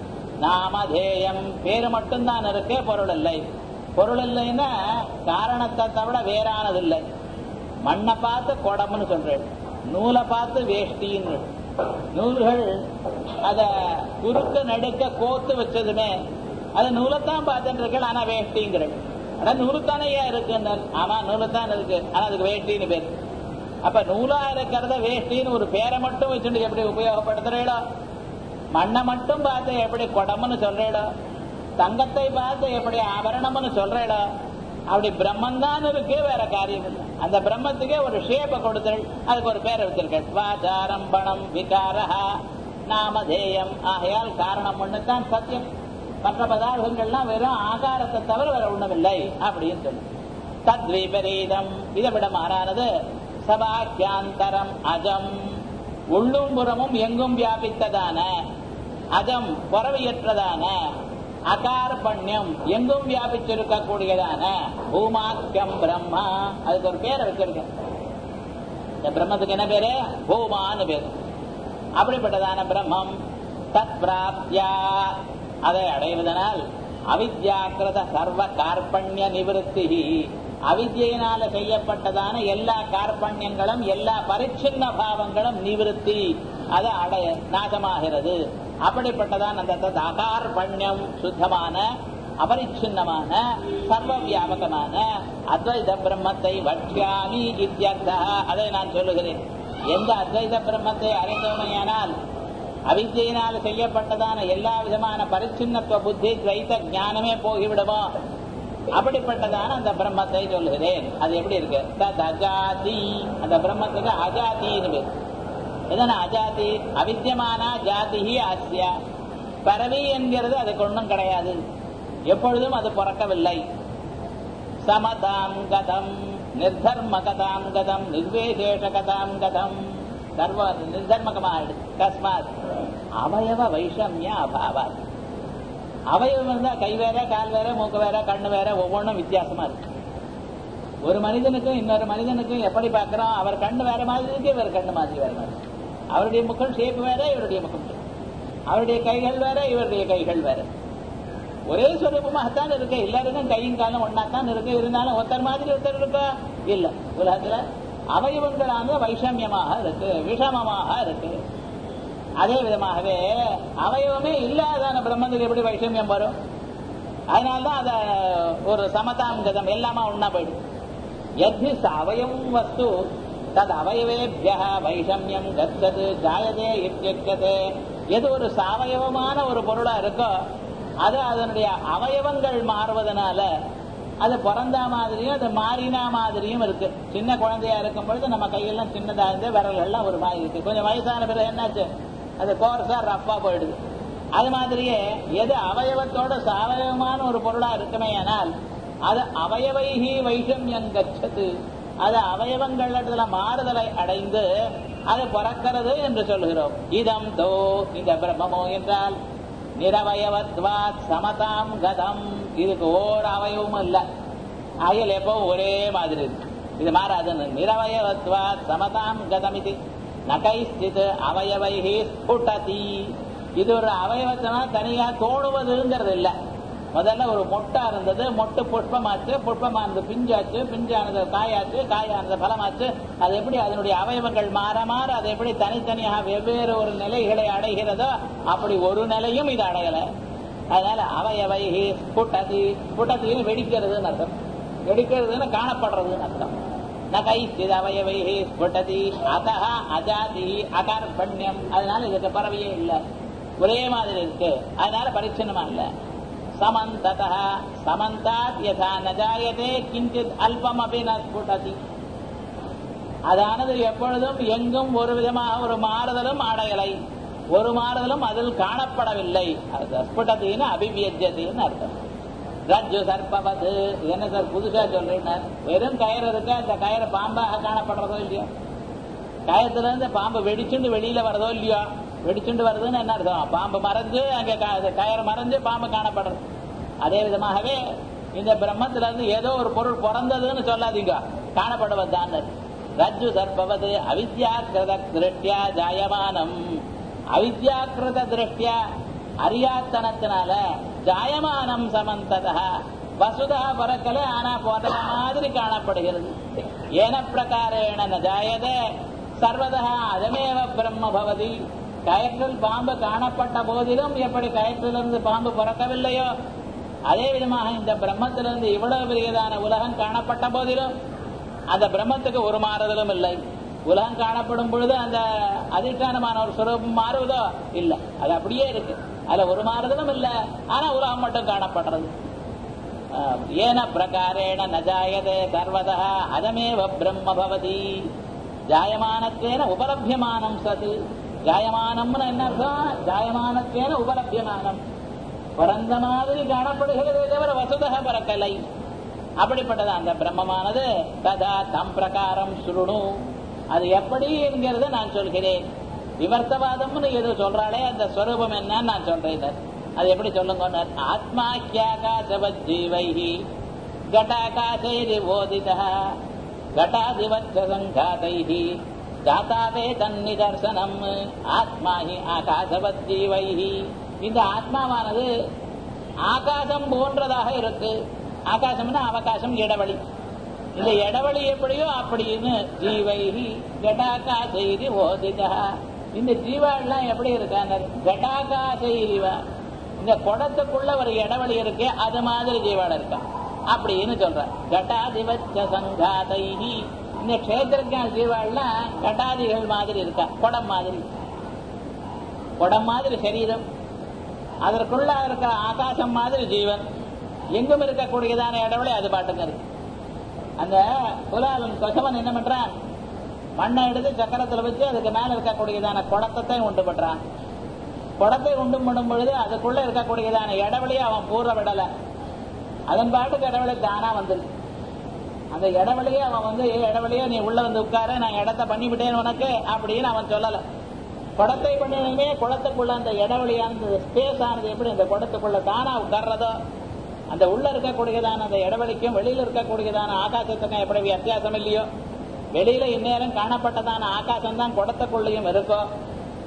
நாமதேயம் பேரு மட்டும்தான் இருக்கு பொருள் இல்லை பொருள் இல்லைன்னா காரணத்தை தவிர வேறானதில்லை மண்ணை பார்த்து குடம்னு சொல்றேன் நூலை பார்த்து வேஷ்டின்னு நூல்கள் அத குறுக்க நடுக்க கோத்து வச்சதுமே அது நூலைத்தான் பார்த்துட்டு இருக்கேன் ஆனா வேஷ்டிங்கிறேன் ஆனா நூலுத்தானையா இருக்கு ஆமா நூலுத்தான் இருக்கு ஆனா அதுக்கு வேஷ்டின்னு பேர் அப்ப நூலா இருக்கிறத வேஷ்டின்னு ஒரு பேரை மட்டும் வச்சுட்டு எப்படி உபயோகப்படுத்துறீடோ மண்ணை மட்டும் பார்த்து எப்படி குடம்னு சொல்றீடோ தங்கத்தை பார்த்து எப்படி ஆபரணம்னு சொல்றீடோ அப்படி பிரம்மன் தான் இருக்கு வேற காரியம் இல்லை அந்த பிரம்மத்துக்கே ஒரு ஷேப்பை கொடுத்தல் அதுக்கு ஒரு பேரை வச்சிருக்கேன் வாச்சாரம்பணம் விகாரஹா நாமதேயம் ஆகையால் காரணம் ஒண்ணுதான் சத்தியம் மற்ற பதார்த்தங்கள்லாம் வெறும் ஆகாரத்தை தவிர வேற ஒண்ணுமில்லை அப்படின்னு சொல்லு தத் விபரீதம் இதை விட மாறானது சபாக்கியாந்தரம் அஜம் உள்ளும் புறமும் எங்கும் வியாபித்ததான அஜம் புறவையற்றதான அகார்பண்யம் எங்கும் வியாபிச்சிருக்கக்கூடியதான பூமாக்கியம் பிரம்மா அதுக்கு ஒரு பேரை வச்சிருக்கேன் இந்த பிரம்மத்துக்கு என்ன பேரு பூமான்னு பேரு அப்படிப்பட்டதான பிரம்மம் தத் பிராப்தியா அதை அடைவதனால் அவித்யாக்கிரத சர்வ கார்பண்ய நிவர்த்தி அவித்யினால செய்யப்பட்டதான எல்லா கார்பண்யங்களும் எல்லா பரிச்சின்ன பாவங்களும் நிவிருத்தி அது அடைய நாசமாகிறது அப்படிப்பட்டதான் அந்த தத் அகார்பண்யம் சுத்தமான அபரிச்சின்னமான சர்வ வியாபகமான அத்வைத பிரம்மத்தை வட்சியாமி இத்தியர்த்தா அதை நான் சொல்லுகிறேன் எந்த அத்வைத பிரம்மத்தை அறிந்தவனையானால் அவித்தியினால் செய்யப்பட்டதான எல்லா விதமான பரிச்சின்னத்துவ புத்தி துவைத்த ஞானமே போகிவிடுமோ அப்படிப்பட்டதான அந்த பிரம்மத்தை சொல்லுகிறேன் அது எப்படி இருக்கு தத் அஜாதி அந்த பிரம்மத்துக்கு அஜாதின்னு பேர் எதனா அஜாதி அவித்தியமான ஜாதி அஸ்ய பரவி என்கிறது அதுக்கு ஒன்றும் கிடையாது எப்பொழுதும் அது பிறக்கவில்லை சமதாம் கதம் நிர்தர்மகதாம் கதம் நிர்வேசேஷகதாம் கதம் சர்வ நிர்தர்மகமாயிடுது கஸ்மாத் அவயவ வைஷமிய அபாவாத் அவயவம் இருந்தா கை வேற கால் வேற மூக்கு வேற கண்ணு வேற ஒவ்வொன்றும் வித்தியாசமா இருக்கு ஒரு மனிதனுக்கும் இன்னொரு மனிதனுக்கும் எப்படி பார்க்கிறோம் அவர் கண்ணு வேற மாதிரி இருக்கு இவர் கண்ணு மாதிரி வேற மாதிரி அவருடைய முகம் ஷேப் வேற இவருடைய முகம் shape. அவருடைய கைகள் வேற இவருடைய கைகள் வேற ஒரே சொரூபமாகத்தான் இருக்கு எல்லாருக்கும் கையும் காலம் ஒன்னாத்தான் இருக்கு இருந்தாலும் ஒருத்தர் மாதிரி ஒருத்தர் இருக்கா இல்ல உலகத்துல அவயவங்களான வைஷமியமாக இருக்கு விஷமமாக இருக்கு அதே விதமாகவே அவயவமே இல்லாதான பிரம்மத்துக்கு எப்படி வைஷமியம் வரும் அதனால்தான் அத ஒரு சமதாங்கதம் எல்லாமா ஒன்னா போயிடும் எத்தி அவயவம் வஸ்து தது அவயவேபிய வைஷமியம் கச்சது ஜாயதே இத்தியக்கதே எது ஒரு சாவயவமான ஒரு பொருளா இருக்கோ அது அதனுடைய அவயவங்கள் மாறுவதனால அது பிறந்த மாதிரியும் அது மாறினா மாதிரியும் இருக்கு சின்ன குழந்தையா இருக்கும் பொழுது நம்ம கையெல்லாம் சின்னதா இருந்து விரல்கள்லாம் ஒரு மாதிரி இருக்கு கொஞ்சம் வயசான பிறகு என்னாச்சு அது கோர்ஸா ரஃபா போயிடுது அது மாதிரியே எது அவயவத்தோட சாவயவமான ஒரு பொருளா இருக்குமே ஆனால் அது அவயவைகி வைஷமியம் கச்சது அது அவயவங்களிடத்துல மாறுதலை அடைந்து அது பிறக்கிறது என்று சொல்லுகிறோம் இதம் தோ இந்த பிரம்மமோ என்றால் நிரவயவத்வாத் சமதாம் கதம் இதுக்கு ஓர் அவயவமும் இல்லை அயல் எப்பவும் ஒரே மாதிரி இருக்கு இது மாறாதுன்னு நிரவயவத்வாத் சமதாம் கதம் இது நகைஸ்தித் அவயவைகி ஸ்புட்டதி இது ஒரு அவயவத்தினா தனியா தோணுவதுங்கிறது இல்லை முதல்ல ஒரு மொட்டா இருந்தது மொட்டு புஷ்பமாச்சு புஷ்பமானது பிஞ்சாச்சு பிஞ்சானது காயாச்சு காயானது பலமாச்சு அது எப்படி அதனுடைய அவயவங்கள் மாற மாற அது எப்படி தனித்தனியாக வெவ்வேறு ஒரு நிலைகளை அடைகிறதோ அப்படி ஒரு நிலையும் இது அடையல அதனால அவயவை புட்டதி புட்டத்தின்னு வெடிக்கிறதுன்னு அர்த்தம் வெடிக்கிறதுன்னு காணப்படுறதுன்னு அர்த்தம் நகைச்சித் அவயவை ஸ்புட்டதி அதஹ அஜாதி அகார்பண்யம் அதனால இதுக்கு பறவையே இல்லை ஒரே மாதிரி இருக்கு அதனால பரிச்சின்னமா இல்லை சமந்தத சமந்தாத் யதா நஜாயதே கிஞ்சித் அல்பமபி ந ஸ்புடதி அதானது எப்பொழுதும் எங்கும் ஒரு விதமாக ஒரு மாறுதலும் அடையலை ஒரு மாறுதலும் அதில் காணப்படவில்லை அது ஸ்புடத்தின்னு அபிவியஜதின்னு அர்த்தம் ரஜ்ஜு சர்பவது என்ன சார் புதுசா சொல்றேன் வெறும் கயிறு இருக்கு அந்த கயிறு பாம்பாக காணப்படுறதோ இல்லையோ கயத்துல இருந்து பாம்பு வெடிச்சுண்டு வெளியில வரதோ இல்லையோ வெடிச்சுண்டு வருதுன்னு என்ன அர்த்தம் பாம்பு மறைஞ்சு அங்க கயறு மறைஞ்சு பாம்பு காணப்படுறது அதே விதமாகவே இந்த பிரம்மத்துல இருந்து ஏதோ ஒரு பொருள் பிறந்ததுன்னு சொல்லாதீங்க காணப்படுவதுதான் ரஜ்ஜு சர்பவது அவித்யாக்கிருத திருஷ்டியா ஜாயமானம் அவித்யாக்கிருத திருஷ்டியா அறியாத்தனத்தினால ஜாயமானம் சமந்ததா வசுதா பறக்கல ஆனா போன்ற மாதிரி காணப்படுகிறது ஏன பிரகாரேண நஜாயதே சர்வதா அதமேவ பிரம்ம பவதி கயற்றில் பாம்பு காணப்பட்ட போதிலும் எப்படி கயற்றிலிருந்து பாம்பு பிறக்கவில்லையோ அதே விதமாக இந்த பிரம்மத்திலிருந்து இவ்வளவு பெரியதான உலகம் காணப்பட்ட போதிலும் அந்த பிரம்மத்துக்கு ஒரு மாறுதலும் இல்லை உலகம் காணப்படும் பொழுது அந்த அதிஷ்டானமான ஒரு சுரூபம் மாறுவதோ இல்லை அது அப்படியே இருக்கு அதுல ஒரு மாறுதலும் இல்லை ஆனா உலகம் மட்டும் காணப்படுறது ஏன பிரகாரேண நஜாயதே சர்வதா அதமேவ பிரம்ம பவதி ஜாயமானத்தேன உபலபியமானம் சது ஜாயமானம்னு என்ன அர்த்தம் ஜாயமானத்தேன உபலபியமானம் பிறந்த மாதிரி காணப்படுகிறதே தவிர வசுதக பறக்கலை அப்படிப்பட்டது அந்த பிரம்மமானது ததா தம் பிரகாரம் சுருணு அது எப்படி என்கிறத நான் சொல்கிறேன் விவர்த்தவாதம்னு எது சொல்றாளே அந்த ஸ்வரூபம் என்னன்னு நான் சொல்றேன் அது எப்படி சொல்லுங்க ஆத்மாக்கியாகாசவத் ஜீவைஹி घटाकाशैरि बोधितः घटादिवच्च सङ्घातैः जातावे தன்னிதர்சனம் ஆத்மா ஹி ஆகாசவத் ஜீவைஹி இந்த ஆத்மாவானது ஆகாசம் போன்றதாக இருக்கு ஆகாசம்னா அவகாசம் இடவழி இந்த இடவழி எப்படியோ அப்படின்னு ஜீவைஹி கட்டாகாசைரி ஓதிதா இந்த ஜீவாள்லாம் எப்படி இருக்காங்க கட்டாகாசைரிவா இந்த குடத்துக்குள்ள ஒரு இடவழி இருக்கு அது மாதிரி ஜீவாள் இருக்கா அப்படின்னு சொல்ற கட்டாதிபட்ச சங்காதைஹி இந்த கஷேத்திரக்கான ஜீவாள்லாம் கட்டாதிகள் மாதிரி இருக்கா குடம் மாதிரி குடம் மாதிரி சரீரம் அதற்குள்ள இருக்கிற ஆகாசம் மாதிரி ஜீவன் எங்கும் இருக்கக்கூடியதான இடவழி அது பாட்டுங்க இருக்கு அந்த குலாவன் கொசவன் என்ன பண்றான் மண்ணை எடுத்து சக்கரத்துல வச்சு அதுக்கு மேல இருக்கக்கூடியதான குடத்தை உண்டு பண்றான் குடத்தை உண்டு பண்ணும் பொழுது அதுக்குள்ள இருக்கக்கூடியதான இடவெளியை அவன் பூர்வ விடல அதன் பாட்டுக்கு இடவெளி தானா வந்துருக்கு அந்த இடவெளியே அவன் வந்து ஏ இடவெளியே நீ உள்ள வந்து உட்கார நான் இடத்த பண்ணிவிட்டேன் உனக்கு அப்படின்னு அவன் சொல்லல குடத்தை பண்ணினே குளத்துக்குள்ள அந்த இடவெளியானது ஸ்பேஸ் ஆனது எப்படி அந்த குடத்துக்குள்ள தானா உட்கார்றதோ அந்த உள்ள இருக்கக்கூடியதான அந்த இடவெளிக்கும் வெளியில இருக்கக்கூடியதான ஆகாசத்துக்கும் எப்படி வித்தியாசம் இல்லையோ வெளியில இந்நேரம் காணப்பட்டதான ஆகாசம் தான் குடத்துக்குள்ளேயும் இருக்கோ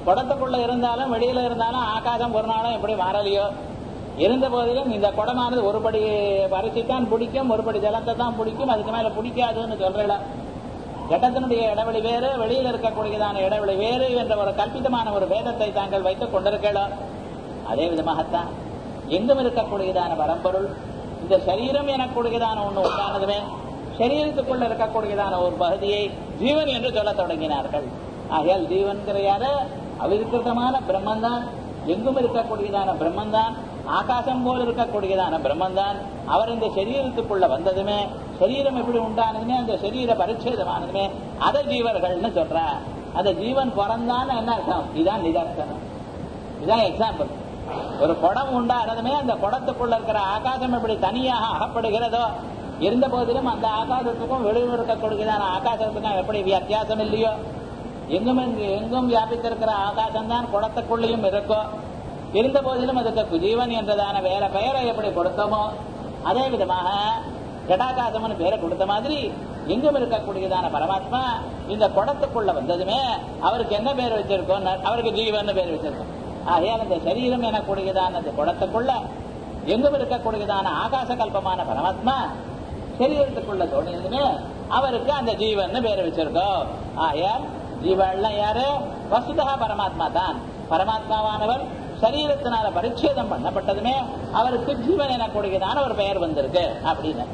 குடத்துக்குள்ள இருந்தாலும் வெளியில இருந்தாலும் ஆகாசம் ஒரு நாளும் எப்படி மாறலையோ இருந்த போதிலும் இந்த குடமானது ஒரு படி வரிசைத்தான் பிடிக்கும் ஒரு படி ஜலத்தை தான் பிடிக்கும் அதுக்கு மேல பிடிக்காதுன்னு சொல்றல கடத்தினுடைய இடைவெளி வேறு வெளியில் இருக்கக்கூடியதான இடைவெளி வேறு என்ற ஒரு கல்பிதமான ஒரு வேதத்தை தாங்கள் வைத்துக் கொண்டிருக்கலாம் அதே விதமாகத்தான் எங்கும் இருக்கக்கூடியதான பரம்பொருள் இந்த சரீரம் எனக்கூடியதான ஒண்ணு உண்டானதுமே சரீரத்துக்குள்ள இருக்கக்கூடியதான ஒரு பகுதியை ஜீவன் என்று சொல்லத் தொடங்கினார்கள் ஆகையால் ஜீவன்கிற யாரு அவிருக்கிருத்தமான பிரம்மன்தான் எங்கும் இருக்கக்கூடியதான பிரம்மன்தான் ஆகாசம் போல இருக்கக்கூடியதான பிரம்மன்தான் அவர் இந்த சரீரத்துக்குள்ள வந்ததுமே சரீரம் எப்படி உண்டானதுமே அந்த சரீர பரிச்சேதமானதுமே அதை ஜீவர்கள்னு சொல்றா அந்த ஜீவன் பிறந்தான்னு என்ன அர்த்தம் இதான் நிதர்சனம் இதான் எக்ஸாம்பிள் ஒரு குடம் உண்டானதுமே அந்த குடத்துக்குள்ள இருக்கிற ஆகாசம் எப்படி தனியாக அகப்படுகிறதோ இருந்த போதிலும் அந்த ஆகாசத்துக்கும் வெளியில் இருக்கக்கூடியதான ஆகாசத்துக்கும் எப்படி வித்தியாசம் இல்லையோ எங்கும் எங்கு- எங்கும் வியாபித்திருக்கிற ஆகாசம் தான் குடத்துக்குள்ளேயும் இருக்கும் இருந்த போதிலும் அதுக்கு ஜீவன் என்றதான வேற பெயரை எப்படி கொடுத்தோமோ அதே விதமாக ஜடாகாசம்னு பேரை கொடுத்த மாதிரி எங்கும் இருக்கக்கூடியதான பரமாத்மா இந்த குடத்துக்குள்ள வந்ததுமே அவருக்கு என்ன பேர் வச்சிருக்கோம் அவருக்கு ஜீவன் பேர் வச்சிருக்கோம் ஆகையால் இந்த சரீரம் எனக்கூடியதான அந்த குடத்துக்குள்ள எங்கும் இருக்கக்கூடியதான ஆகாச கல்பமான பரமாத்மா சரீரத்துக்குள்ள தோணியதுமே அவருக்கு அந்த ஜீவன் பேர் வச்சிருக்கோம் ஆகையால் ஜீவன்லாம் யாரு வசுதா பரமாத்மா தான் பரமாத்மாவானவர் சரீரத்தினால பரிச்சேதம் பண்ணப்பட்டதுமே அவருக்கு ஜீவன் எனக்கூடியதான ஒரு பெயர் வந்திருக்கு அப்படின்னு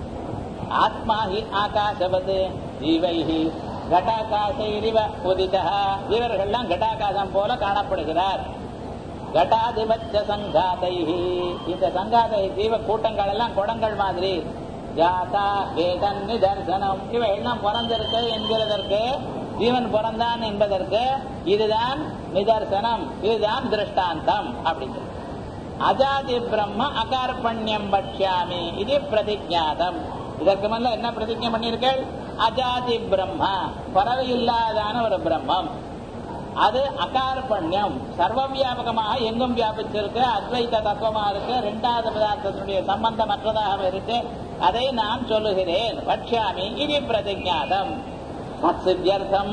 ஆத்மா ஹி ஆகாசவது ஜீவைஹி கட்டாகாசைரிவ உதிதா இவர்கள்லாம் கட்டாகாசம் போல காணப்படுகிறார் கட்டாதிபட்ச சங்காதைஹி இந்த சங்காதை ஜீவ கூட்டங்கள் எல்லாம் குடங்கள் மாதிரி ஜாதா வேதன் நிதர்சனம் இவை எல்லாம் பிறந்திருக்கு என்கிறதற்கு ஜீவன் பிறந்தான் என்பதற்கு இதுதான் நிதர்சனம் இதுதான் திருஷ்டாந்தம் அப்படிங்கிறது அஜாதி பிரம்ம அகார்பண்யம் பட்சாமி இது பிரதிஜாதம் இதற்கு மேல என்ன பிரதிஜை பண்ணிருக்கேள் அஜாதி பிரம்மா பறவை இல்லாதான ஒரு பிரம்மம் அது அகார்பண்யம் சர்வ வியாபகமாக எங்கும் வியாபிச்சிருக்கு அத்வைத தத்துவமா இருக்கு ரெண்டாவது பதார்த்தத்தினுடைய சம்பந்தமற்றதாக இருக்கு அதை நான் சொல்லுகிறேன் பட்சாமி இது பிரதிஜாதம் மத்சித்தியர்த்தம்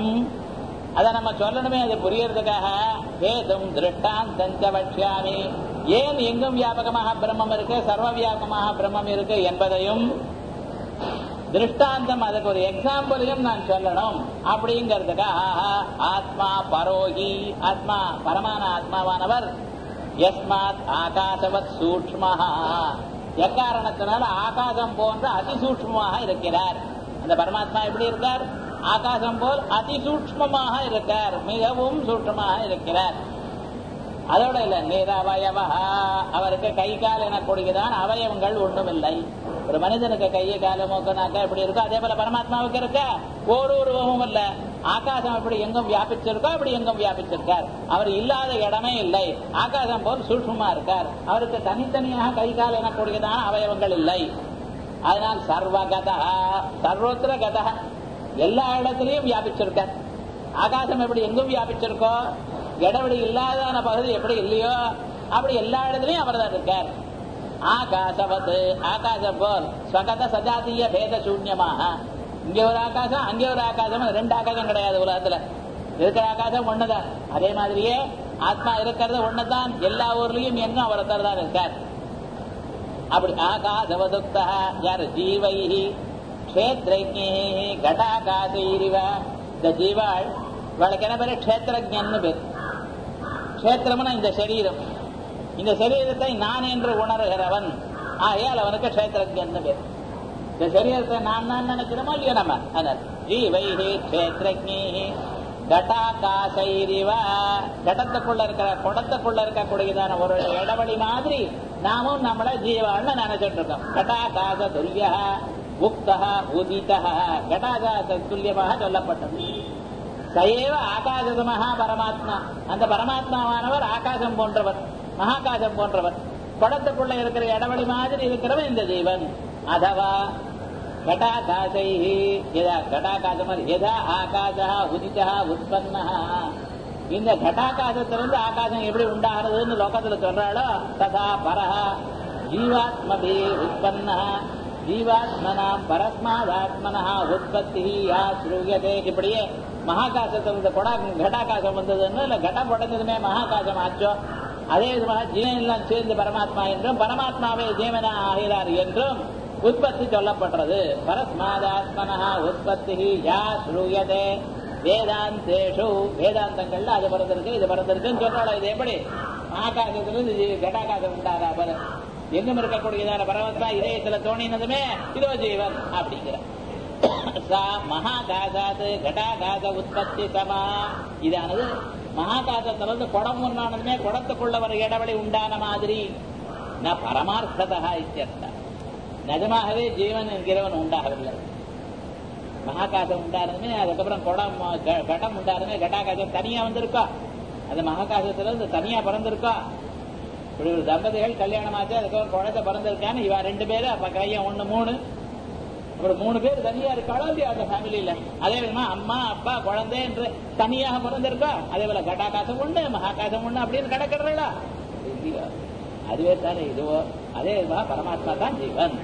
அதை நம்ம சொல்லணுமே அது புரியறதுக்காக வேதம் திருஷ்டாந்தஞ்ச பட்சாமி ஏன் எங்கும் வியாபகமாக பிரம்மம் இருக்கு சர்வ வியாபகமாக பிரம்மம் இருக்கு என்பதையும் திருஷ்டாந்தம் அதுக்கு ஒரு எக்ஸாம்பிளையும் நான் சொல்லணும் அப்படிங்கிறதுக்காக ஆத்மா பரோகி ஆத்மா பரமான ஆத்மாவானவர் எஸ்மாத் ஆகாசவத் சூக்ஷ்மஹா எக்காரணத்தினால ஆகாசம் போன்ற அதிசூக்ஷ்மமாக இருக்கிறார் அந்த பரமாத்மா எப்படி இருக்கார் ஆகாசம் போல் அதிசூக்ஷ்மமாக இருக்கார் மிகவும் சூக்ஷ்மமாக இருக்கிறார் அதோட இல்ல நிரவயவா அவருக்கு கை கால் எனக்கூடியதான் அவயவங்கள் ஒன்றும் இல்லை ஒரு மனிதனுக்கு கையை கால மூக்கனாக்கா எப்படி இருக்கோ அதே போல பரமாத்மாவுக்கு இருக்க ஒரு உருவமும் இல்ல ஆகாசம் எப்படி எங்கும் வியாபிச்சிருக்கோ அப்படி எங்கும் வியாபிச்சிருக்கார் அவர் இல்லாத இடமே இல்லை ஆகாசம் போல் சூட்சமா இருக்கார் அவருக்கு தனித்தனியாக கை கால் எனக்கூடியதான அவயவங்கள் இல்லை அதனால் சர்வகதா சர்வத்திர கதா எல்லா இடத்திலையும் வியாபிச்சிருக்கார் ஆகாசம் எப்படி எங்கும் வியாபிச்சிருக்கோ இடைவெளி இல்லாதான பகுதி எப்படி இல்லையோ அப்படி எல்லா இடத்துலயும் அவர் தான் இருக்கார் ஆகாசவத் ஆகாசம் போல் ஸ்வகத சஜாத்திய பேத சூன்யமாக இங்க ஒரு ஆகாசம் அங்க ஒரு ஆகாசம் ரெண்டு ஆகாசம் கிடையாது உலகத்துல இருக்கிற ஆகாசம் ஒண்ணுதான் அதே மாதிரியே ஆத்மா இருக்கிறது ஒண்ணுதான் எல்லா ஊர்லயும் எங்கும் அவர் தான் இருக்கார் அப்படி ஆகாசவதுக்தா யார் ஜீவைஹி க்ஷேத்ரஜ்ஞி கடாகாசைரிவ இந்த ஜீவாள் இவளுக்கு என்ன பேரு க்ஷேத்திரஜன்னு பேர் க்ஷேத்திரம்னா இந்த சரீரம் இந்த சரீரத்தை நான் என்று உணர்கிறவன் ஆகையால் அவனுக்கு க்ஷேத்திரஜன்னு பேர் இந்த சரீரத்தை நான் தான் நினைக்கிறோமோ இல்லையோ நம்ம அதனால் ஜீவைஹி க்ஷேத்ரஜ்ஞி கட்டாகாசைரிவ கடத்துக்குள்ள இருக்கிற குடத்துக்குள்ள இருக்கக்கூடியதான ஒரு இடவழி மாதிரி நாமும் நம்மள ஜீவான்னு நினைச்சிட்டு இருக்கோம் கட்டாகாச துல்லிய உக்தா உதிதா கட்டாகாச துல்லியமாக சொல்லப்பட்டது சயேவ ஆகாசமஹா பரமாத்மா அந்த பரமாத்மாவானவர் ஆகாசம் போன்றவர் மகாகாசம் போன்றவர் குடத்துக்குள்ள இருக்கிற இடவழி மாதிரி இருக்கிறவன் இந்த ஜீவன் அதவா घटाकाशै यदा घटाकाशम यदा ஆகாசா உதிதா உற்பன்னா இந்த கட்டாகாசத்திலிருந்து ஆகாசம் எப்படி உண்டாகிறதுன்னு லோகத்துல சொல்றாளோ ததா பரஹ ஜீவாத்மபி உற்பன்னா ஜீவாத்மனாம் பரஸ்மாதாத்மனா உற்பத்தி யா ஸ்ரூயதே இப்படியே மகாகாசத்துல இந்த கொடா கடாகாசம் வந்ததுன்னு இல்ல கடம் உடஞ்சதுமே மகாகாசம் ஆச்சோ அதே விதமாக ஜீவன் எல்லாம் சேர்ந்து பரமாத்மா என்றும் பரமாத்மாவே ஜீவனா ஆகிறார் என்றும் உற்பத்தி சொல்லப்படுறது பரஸ்மாதாத்மனா உற்பத்தி யா ஸ்ரூயதே வேதாந்தேஷு வேதாந்தங்கள்ல அது பிறந்திருக்கு இது பிறந்திருக்குன்னு சொல்றாள் இது எப்படி மகாகாசத்துல இது கடாகாசம் உண்டாரா பர எங்கும் இருக்கக்கூடியதான பரமாத்மா இதயத்துல தோணினதுமே இதோ ஜீவன் அப்படிங்கிற சா மகாகாசாத் கடாகாச உற்பத்தி சமா இதானது மகாகாசத்திலிருந்து குடம் உண்டானதுமே குடத்துக்குள்ள ஒரு இடைவெளி உண்டான மாதிரி ந பரமார்த்ததா இத்தியர்த்தம் நிஜமாகவே ஜீவன் என்கிறவன் உண்டாகவில்லை மகாகாசம் உண்டானதுமே அதுக்கப்புறம் குடம் க- கடம் உண்டானதுமே கடாகாசம் தனியா வந்திருக்கா அந்த மகாகாசத்துல இருந்து தனியா பிறந்திருக்கா இப்படி ஒரு தம்பதிகள் கல்யாணம் ஆச்சு அதுக்கப்புறம் குழந்தை பிறந்திருக்கான்னு இவ ரெண்டு பேரும் அப்ப கையன் ஒண்ணு மூணு அப்புறம் மூணு பேர் தனியா இருக்காளோ இல்லையா அந்த ஃபேமிலியில அதே விதமா அம்மா அப்பா குழந்தை என்று தனியாக பிறந்திருக்கா அதே போல கடாகாசம் உண்டு மகாகாசம் உண்டு அப்படின்னு கிடக்கிறா இல்லையோ அதுவே தானே இதுவோ அதே விதமா பரமாத்மா தான் ஜீவன்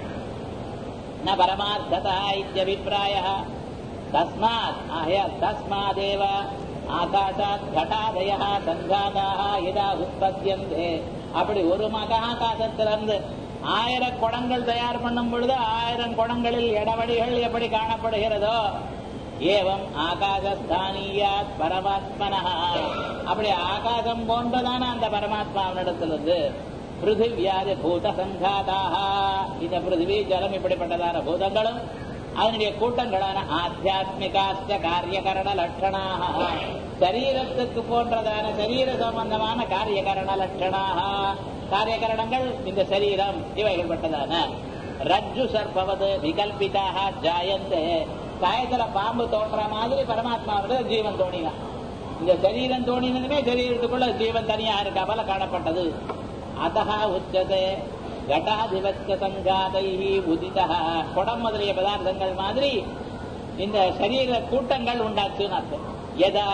न परमार्थता इत्यभिप्रायः तस्मात् आह्य तस्मादेव ஆகாசாத் கட்டாதயா சங்காதாக இதா உற்பத்தியந்தே அப்படி ஒரு மகாகாசத்திலிருந்து ஆயிரம் குடங்கள் தயார் பண்ணும் பொழுது ஆயிரம் குடங்களில் இடவடிகள் எப்படி காணப்படுகிறதோ ஏவம் ஆகாசஸ்தானியாத் பரமாத்மனா அப்படி ஆகாசம் போன்றதான அந்த பரமாத்மாவினிடத்திலிருந்து பிருத்திவியாதி பூத சங்காதாக இந்த பிருத்திவி ஜலம் இப்படிப்பட்டதான பூதங்களும் அதனுடைய கூட்டங்களான ஆத்தியாத்மிகாஸ்த காரியகரண லட்சணாக சரீரத்துக்கு போன்றதான சரீர சம்பந்தமான காரியகரண லட்சணாக காரியகரணங்கள் இந்த சரீரம் இவைகள் பட்டதான ரஜ்ஜு சர்பவது விகல்பிதாக ஜாயந்தே காயத்துல பாம்பு தோன்ற மாதிரி பரமாத்மாவோட ஜீவன் தோணினான் இந்த சரீரம் தோணினதுமே சரீரத்துக்குள்ள ஜீவன் தனியா இருக்கா போல காணப்பட்டது அதஹ உச்சதே கடாதிபத்திய சங்காதை உதிதா குடம் முதலிய பதார்த்தங்கள் மாதிரி இந்த சரீர கூட்டங்கள் உண்டாச்சுன்னு அர்த்தம் எதா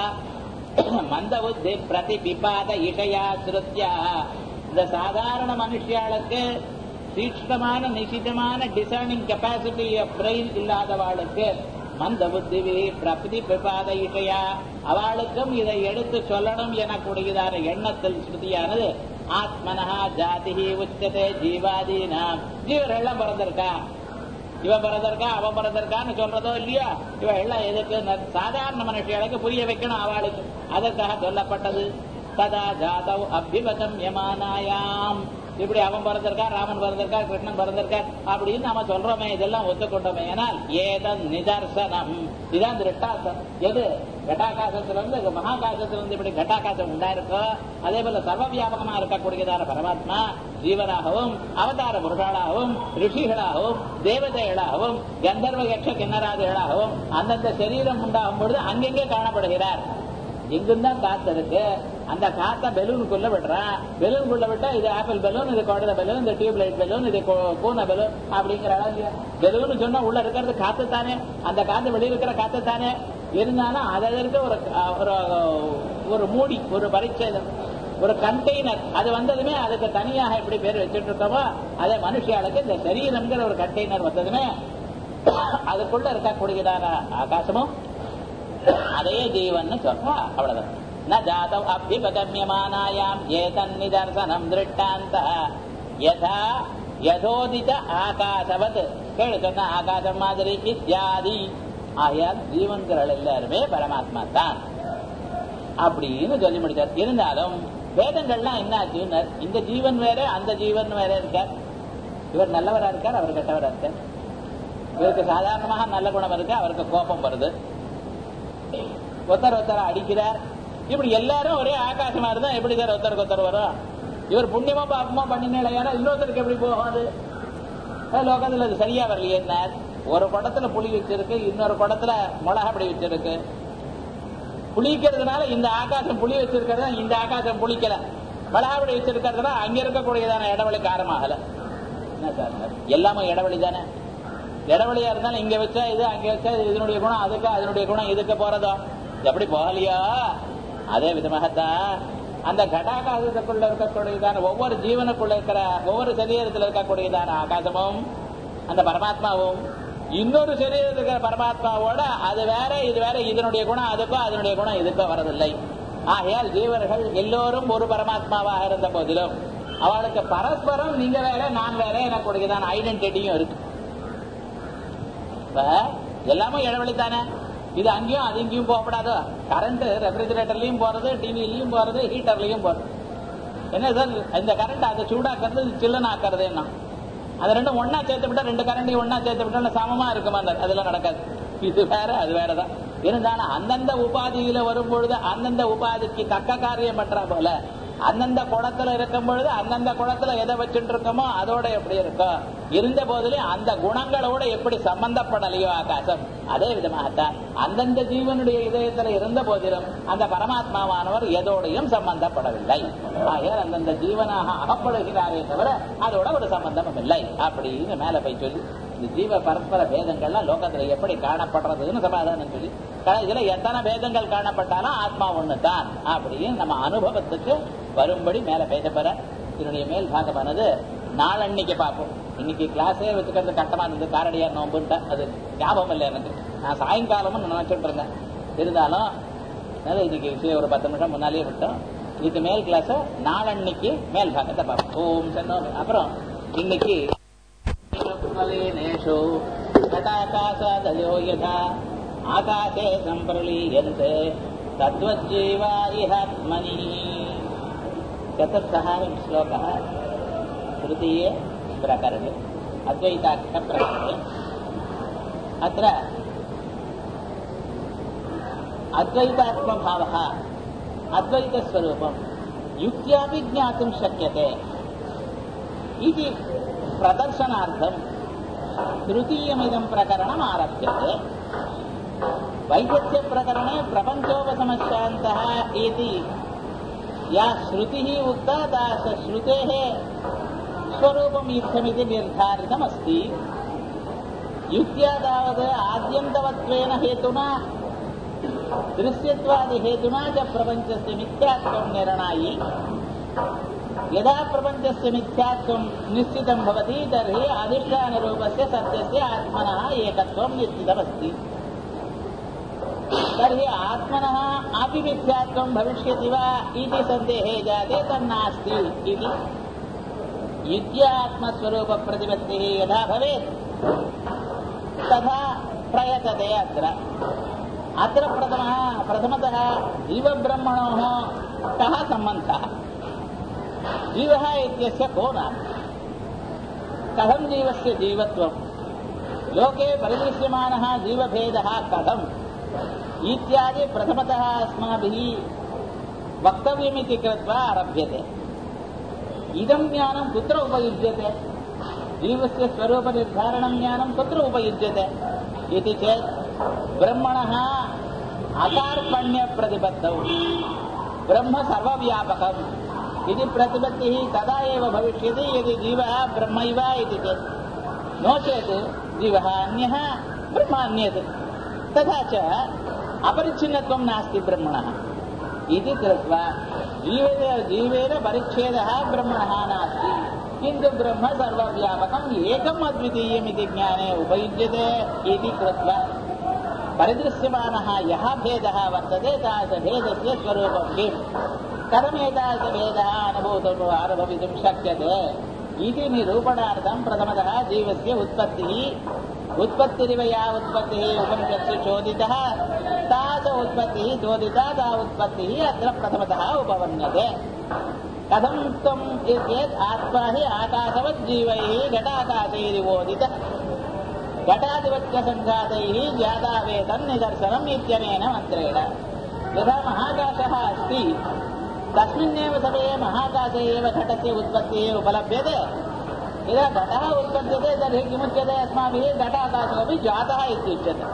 மந்த புத்தி பிரதி பிபாத இஷயா ஸ்ருத்யா இந்த சாதாரண மனுஷியாளுக்கு தீட்சணமான நிசிதமான டிசைனிங் கெப்பாசிட்டி பிரெயின் இல்லாதவாளுக்கு மந்த புத்தி பிரதி பிபாத இஷயா அவளுக்கும் இதை எடுத்து சொல்லணும் எனக்கூடியதான எண்ணத்தில் ஸ்ருதியானது ஆத்மனஹா ஜாதி உச்சதே ஜீவாதீனாம் ஜீவரெல்லாம் பிறந்திருக்கா இவன் பிறந்திருக்கா அவன் பிறந்திருக்கான்னு சொல்றதோ இல்லையா இவ எல்லாம் எதுக்கு ந- சாதாரண மனுஷிகளுக்கு புரிய வைக்கணும் அவளுக்கு அதற்காக சொல்லப்பட்டது ததா ஜாதவ் அபிவதம் யமானாயாம் இப்படி அவன் பிறந்திருக்கார் ராமன் பிறந்திருக்கார் கிருஷ்ணன் பிறந்திருக்கார் அப்படின்னு நாம சொல்றோமே இதெல்லாம் ஒத்துக்கொண்டோமே ஏனால் ஏதன் நிதர்சனம் இதான் திருஷ்டாந்தம் எது கட்டாகாசத்திலிருந்து மகாகாசத்திலிருந்து இப்படி கட்டாகாசம் உண்டாயிருக்கோ அதே போல சர்வ வியாபகமா இருக்கக்கூடியதான பரமாத்மா ஜீவனாகவும் அவதார புருஷாளாகவும் ரிஷிகளாகவும் தேவதைகளாகவும் கந்தர்வ யட்ச கிண்ணராதிகளாகவும் அந்தந்த சரீரம் உண்டாகும் பொழுது அங்கெங்கே காணப்படுகிறார் எங்குந்தான் காத்து இருக்கு அந்த காத்த பெலூனுக்குள்ள விடுறான் பெலூனுக்குள்ள விட்டா இது ஆப்பிள் பெலூன் இது குழந்தை பெலூன் இது டியூப் லைட் பெலூன் இது பூ- பூனை பெலூன் அப்படிங்கிற அளவு பெலூன் சொன்னா உள்ள இருக்கிறது காத்து தானே அந்த காத்து வெளியே இருக்கிற காத்து தானே இருந்தாலும் அதற்கு ஒரு ஒரு ஒரு மூடி ஒரு பரிச்சேதம் ஒரு கண்டெய்னர் அது வந்ததுமே அதுக்கு தனியாக எப்படி பேர் வச்சுட்டு இருக்கோமோ அதே மனுஷியாளுக்கு இந்த சரீரம்ங்கிற ஒரு கண்டெய்னர் வந்ததுமே அதுக்குள்ள இருக்கக்கூடியதான ஆகாசமும் அதையே ஜீவன் சொல்றா அவ்வளவுதான் ந ஜாதவ் அபிபகமியமானாயாம் ஏதன் நிதர்சனம் திருஷ்டாந்த யதா யதோதித ஆகாசவத் கேளு சொன்ன ஆகாசம் மாதிரி இத்தியாதி ஆகையால் ஜீவன்கள் எல்லாருமே பரமாத்மா தான் அப்படின்னு சொல்லி முடிச்சார் இருந்தாலும் வேதங்கள்லாம் என்ன ஆச்சுன்னு இந்த ஜீவன் வேற அந்த ஜீவன் வேற இருக்கார் இவர் நல்லவரா இருக்கார் அவர் கெட்டவரா இருக்கார் இவருக்கு சாதாரணமாக நல்ல குணம் இருக்கு அவருக்கு கோபம் வருது ஒருத்தர் ஒருத்தர் அடிக்கிறார் இப்படி எல்லாரும் ஒரே ஆகாசமா இருந்தா எப்படி சார் ஒருத்தருக்கு ஒருத்தர் வரும் இவர் புண்ணியமா பாப்பமா பண்ணினால ஏன்னா இன்னொருத்தருக்கு எப்படி போகாது அஹ் லோகத்துல அது சரியா வரலையே என்ன ஒரு குடத்துல புளி வச்சிருக்கு இன்னொரு குடத்துல மிளகா அப்படி வச்சிருக்கு புளிக்கிறதுனால இந்த ஆகாசம் புளி வச்சிருக்கிறதா இந்த ஆகாசம் புளிக்கல மிளகாபடி வச்சிருக்கிறதுனா அங்க இருக்கக்கூடியதான இடவெளி காரமாகல என்ன சார் எல்லாமே இடவெளி தானே இடவெளியா இருந்தாலும் இங்க வச்சா இது அங்க வச்சா இது இதனுடைய குணம் அதுக்கு அதனுடைய குணம் இதுக்கு போறதோ எப்படி போகலையா அதே விதமாகத்தான் அந்த கடாகாசத்துக்குள்ள இருக்கக்கூடியதான ஒவ்வொரு ஜீவனுக்குள்ள இருக்கிற ஒவ்வொரு சரீரத்தில் இருக்கக்கூடியதான ஆகாசமும் அந்த பரமாத்மாவும் இன்னொரு சரீரத்தில் இருக்கிற பரமாத்மாவோட அது வேற இது வேற இதனுடைய குணம் அதுக்கோ அதனுடைய குணம் இதுக்கோ வரதில்லை ஆகையால் ஜீவர்கள் எல்லோரும் ஒரு பரமாத்மாவாக இருந்த போதிலும் அவளுக்கு பரஸ்பரம் நீங்க வேற நான் வேற எனக்கு உடையதான ஐடென்டிட்டியும் இருக்கு இப்ப எல்லாமே இடைவெளித்தானே இது அங்கேயும் அது இங்கேயும் போகப்படாதோ கரண்ட் ரெஃப்ரிஜரேட்டர்லயும் போறது டிவிலையும் போறது ஹீட்டர்லயும் போறது என்ன சார் இந்த கரண்ட் அதை சூடாக்குறது இது சில்லுன்னு ஆக்குறது என்ன அது ரெண்டும் ஒன்னா சேர்த்து விட்டா ரெண்டு கரண்டையும் ஒன்னா சேர்த்து விட்டா சமமா இருக்குமா அந்த அதெல்லாம் நடக்காது இது வேற அது வேறதான் இருந்தாலும் அந்தந்த உபாதியில வரும் பொழுது அந்தந்த உபாதிக்கு தக்க காரியம் பண்றா போல அந்தந்த குளத்துல இருக்கும் பொழுது அந்தந்த குளத்துல எதை வச்சுட்டு இருக்கோமோ அதோட எப்படி இருக்கும் இருந்த போதிலும் அந்த குணங்களோட எப்படி சம்பந்தப்படலையோ ஆகாசம் அதே விதமாகத்தான் அந்தந்த ஜீவனுடைய இதயத்துல இருந்த போதிலும் அந்த பரமாத்மாவானவர் எதோடையும் சம்பந்தப்படவில்லை ஆகையால் அந்தந்த ஜீவனாக அகப்படுகிறாரே தவிர அதோட ஒரு சம்பந்தமும் இல்லை அப்படின்னு மேல போய் சொல்லி இந்த ஜீவ பரஸ்பர பேதங்கள்லாம் லோகத்துல எப்படி காணப்படுறதுன்னு சமாதானம் சொல்லி இதுல எத்தனை பேதங்கள் காணப்பட்டாலும் ஆத்மா ஒண்ணுதான் அப்படின்னு நம்ம அனுபவத்துக்கு வரும்படி மேல பேசப்பட இதனுடைய மேல் பாகமானது நாளன்னைக்கு பார்ப்போம் இன்னைக்கு கிளாஸே வச்சுக்கிறது கட்டமா இருந்தது காரடியார் நோம்புன்ட்டு அது ஞாபகம் இல்லை எனக்கு நான் சாயங்காலமும் நினைச்சிட்டு இருந்தேன் இருந்தாலும் அதாவது இன்னைக்கு விஷயம் ஒரு பத்து நிமிஷம் முன்னாலேயே விட்டோம் இதுக்கு மேல் கிளாஸ் நாளன்னைக்கு மேல் பாகத்தை பார்ப்போம் ஓம் சன்னோ அப்புறம் இன்னைக்கு फलेनेषु घटाकाशादयो यथा आकाशे सम्प्रलीयन्ते तद्वज्जीवा इहात्मनि चतुर्थः श्लोकः तृतीये प्रकरणे अद्वैताख्यप्रकरणे अत्र अद्वैतात्मभावः अद्वैतस्वरूपं युक्त्यापि ज्ञातुं शक्यते इति प्रदर्शनार्थं तृतीयमिदं प्रकरणम् आरभ्यते वैद्यप्रकरणे प्रपञ्चोपशमश्चान्तः इति या श्रुतिः उक्ता तास श्रुतेः स्वरूपम् इत्थमिति निर्धारितमस्ति युक्त्या तावत् आद्यन्तवत्वेन हेतुना दृश्यत्वादिहेतुना च प्रपञ्चस्य मिथ्यात्वं निर्णायि यदा प्रपञ्चस्य मिथ्यात्वं निश्चितं भवति तर्हि अधिष्ठानरूपस्य सत्यस्य आत्मनः एकत्वं निश्चितमस्ति तर्हि आत्मनः अपि मिथ्यात्वं भविष्यति वा इति सन्देहे जाते तन्नास्ति इति युज्यात्मस्वरूपप्रतिपत्तिः यथा भवेत् तथा प्रयतते अत्र अत्र प्रथमः प्रथमतः जीवब्रह्मणोः कः सम्बन्धः जीवः इत्यस्य को नाम कथं जीवस्य जीवत्वं लोके परिदृश्यमानः जीवभेदः कथम् इत्यादि प्रथमतः अस्माभिः वक्तव्यमिति कृत्वा आरभ्यते इदं ज्ञानं कुत्र उपयुज्यते जीवस्य स्वरूपनिर्धारणं ज्ञानं कुत्र उपयुज्यते इति चेत् ब्रह्मणः अकार्पण्यप्रतिपत्तौ ब्रह्म सर्वव्यापकम् इति प्रतिपत्तिः तदा एव भविष्यति यदि जीवः ब्रह्मैव इति चेत् नो चेत् जीवः अन्यः ब्रह्म अन्यत् तथा च अपरिच्छिन्नत्वं नास्ति ब्रह्मणः इति कृत्वा जीवेन जीवेन परिच्छेदः ब्रह्मणः नास्ति किन्तु ब्रह्म सर्वव्यापकम् एकम् अद्वितीयम् इति ज्ञाने उपयुज्यते इति कृत्वा परिदृश्यमानः यः भेदः वर्तते तादृशभेदस्य स्वरूपं किम् कथमेतादृशभेदः अनुभूतुम् अनुभवितुं शक्यते इति निरूपणार्थं प्रथमतः जीवस्य उत्पत्तिः उत्पत्तिरिव या उत्पत्तिः उपनिषत्सु चोदितः ता च उत्पत्तिः चोदिता ता उत्पत्तिः अत्र प्रथमतः उपवर्ण्यते कथम् उक्तम् चेत् आत्मा हि आकाशवज्जीवैः घटाकाशैरिवोदितः घटादिवच्यसङ्घातैः ज्ञातावेतन्निदर्शनम् इत्यनेन मन्त्रेण यथा महाकाशः अस्ति तस्मिन्नेव समये महाकाशे एव घटस्य उत्पत्तिः उपलभ्यते यदा घटः उत्पद्यते तर्हि किमुच्यते अस्माभिः घटाकाशोऽपि जातः इत्युच्यते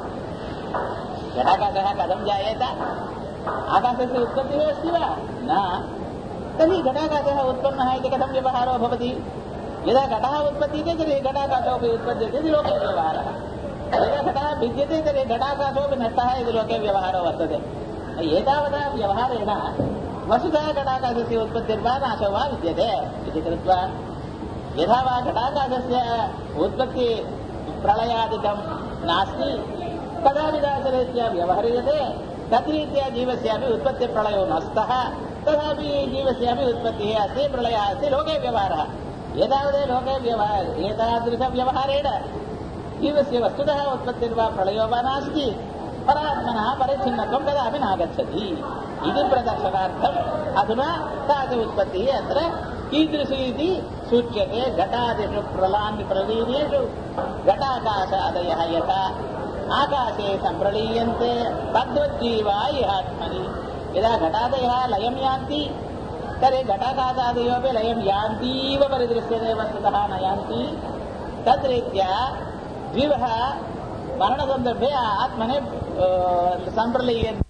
घटाकाशः कथं जायेत आकाशस्य उत्पत्तिः अस्ति वा न तर्हि घटाकाशः उत्पन्नः इति कथं व्यवहारो भवति यदा घटः उत्पद्यते तर्हि घटाकाशोऽपि उत्पद्यते इति लोके व्यवहारः यदा घटः भिद्यते तर्हि घटाकाशोऽपि नष्टः इति लोके व्यवहारो वर्तते एतावता व्यवहारेण वसुतः घटाकाशस्य उत्पत्तिर्वा नाशो वा विद्यते इति कृत्वा यथा वा घटाकाशस्य उत्पत्ति प्रलयादिकं नास्ति कदाचिदाचरीत्या व्यवह्रियते तद्रीत्या जीवस्यापि उत्पत्तिप्रलयो न स्तः तथापि जीवस्यापि उत्पत्तिः अस्ति प्रलयः अस्ति लोके व्यवहारः एतावदे लोके व्यवहार एतादृशव्यवहारेण जीवस्य वस्तुतः उत्पत्तिर्वा प्रलयो वा नास्ति परात्मनः परिच्छिन्नत्वं कदापि नागच्छति इति प्रदर्शनार्थम् अधुना सा च उत्पत्तिः अत्र कीदृशी इति सूच्यते घटादिषु प्रलान् प्रलीनेषु घटाकाशादयः यथा आकाशे सम्प्रलीयन्ते तद्वज्जीवा इहात्मनि यदा घटादयः लयं यान्ति तर्हि घटाकाशादयोपि लयं यान्तीव परिदृश्यते वस्तुतः न यान्ति तद्रीत्या जीवः मरणसन्दर्भे आत्मने सम्प्रलीयन्ते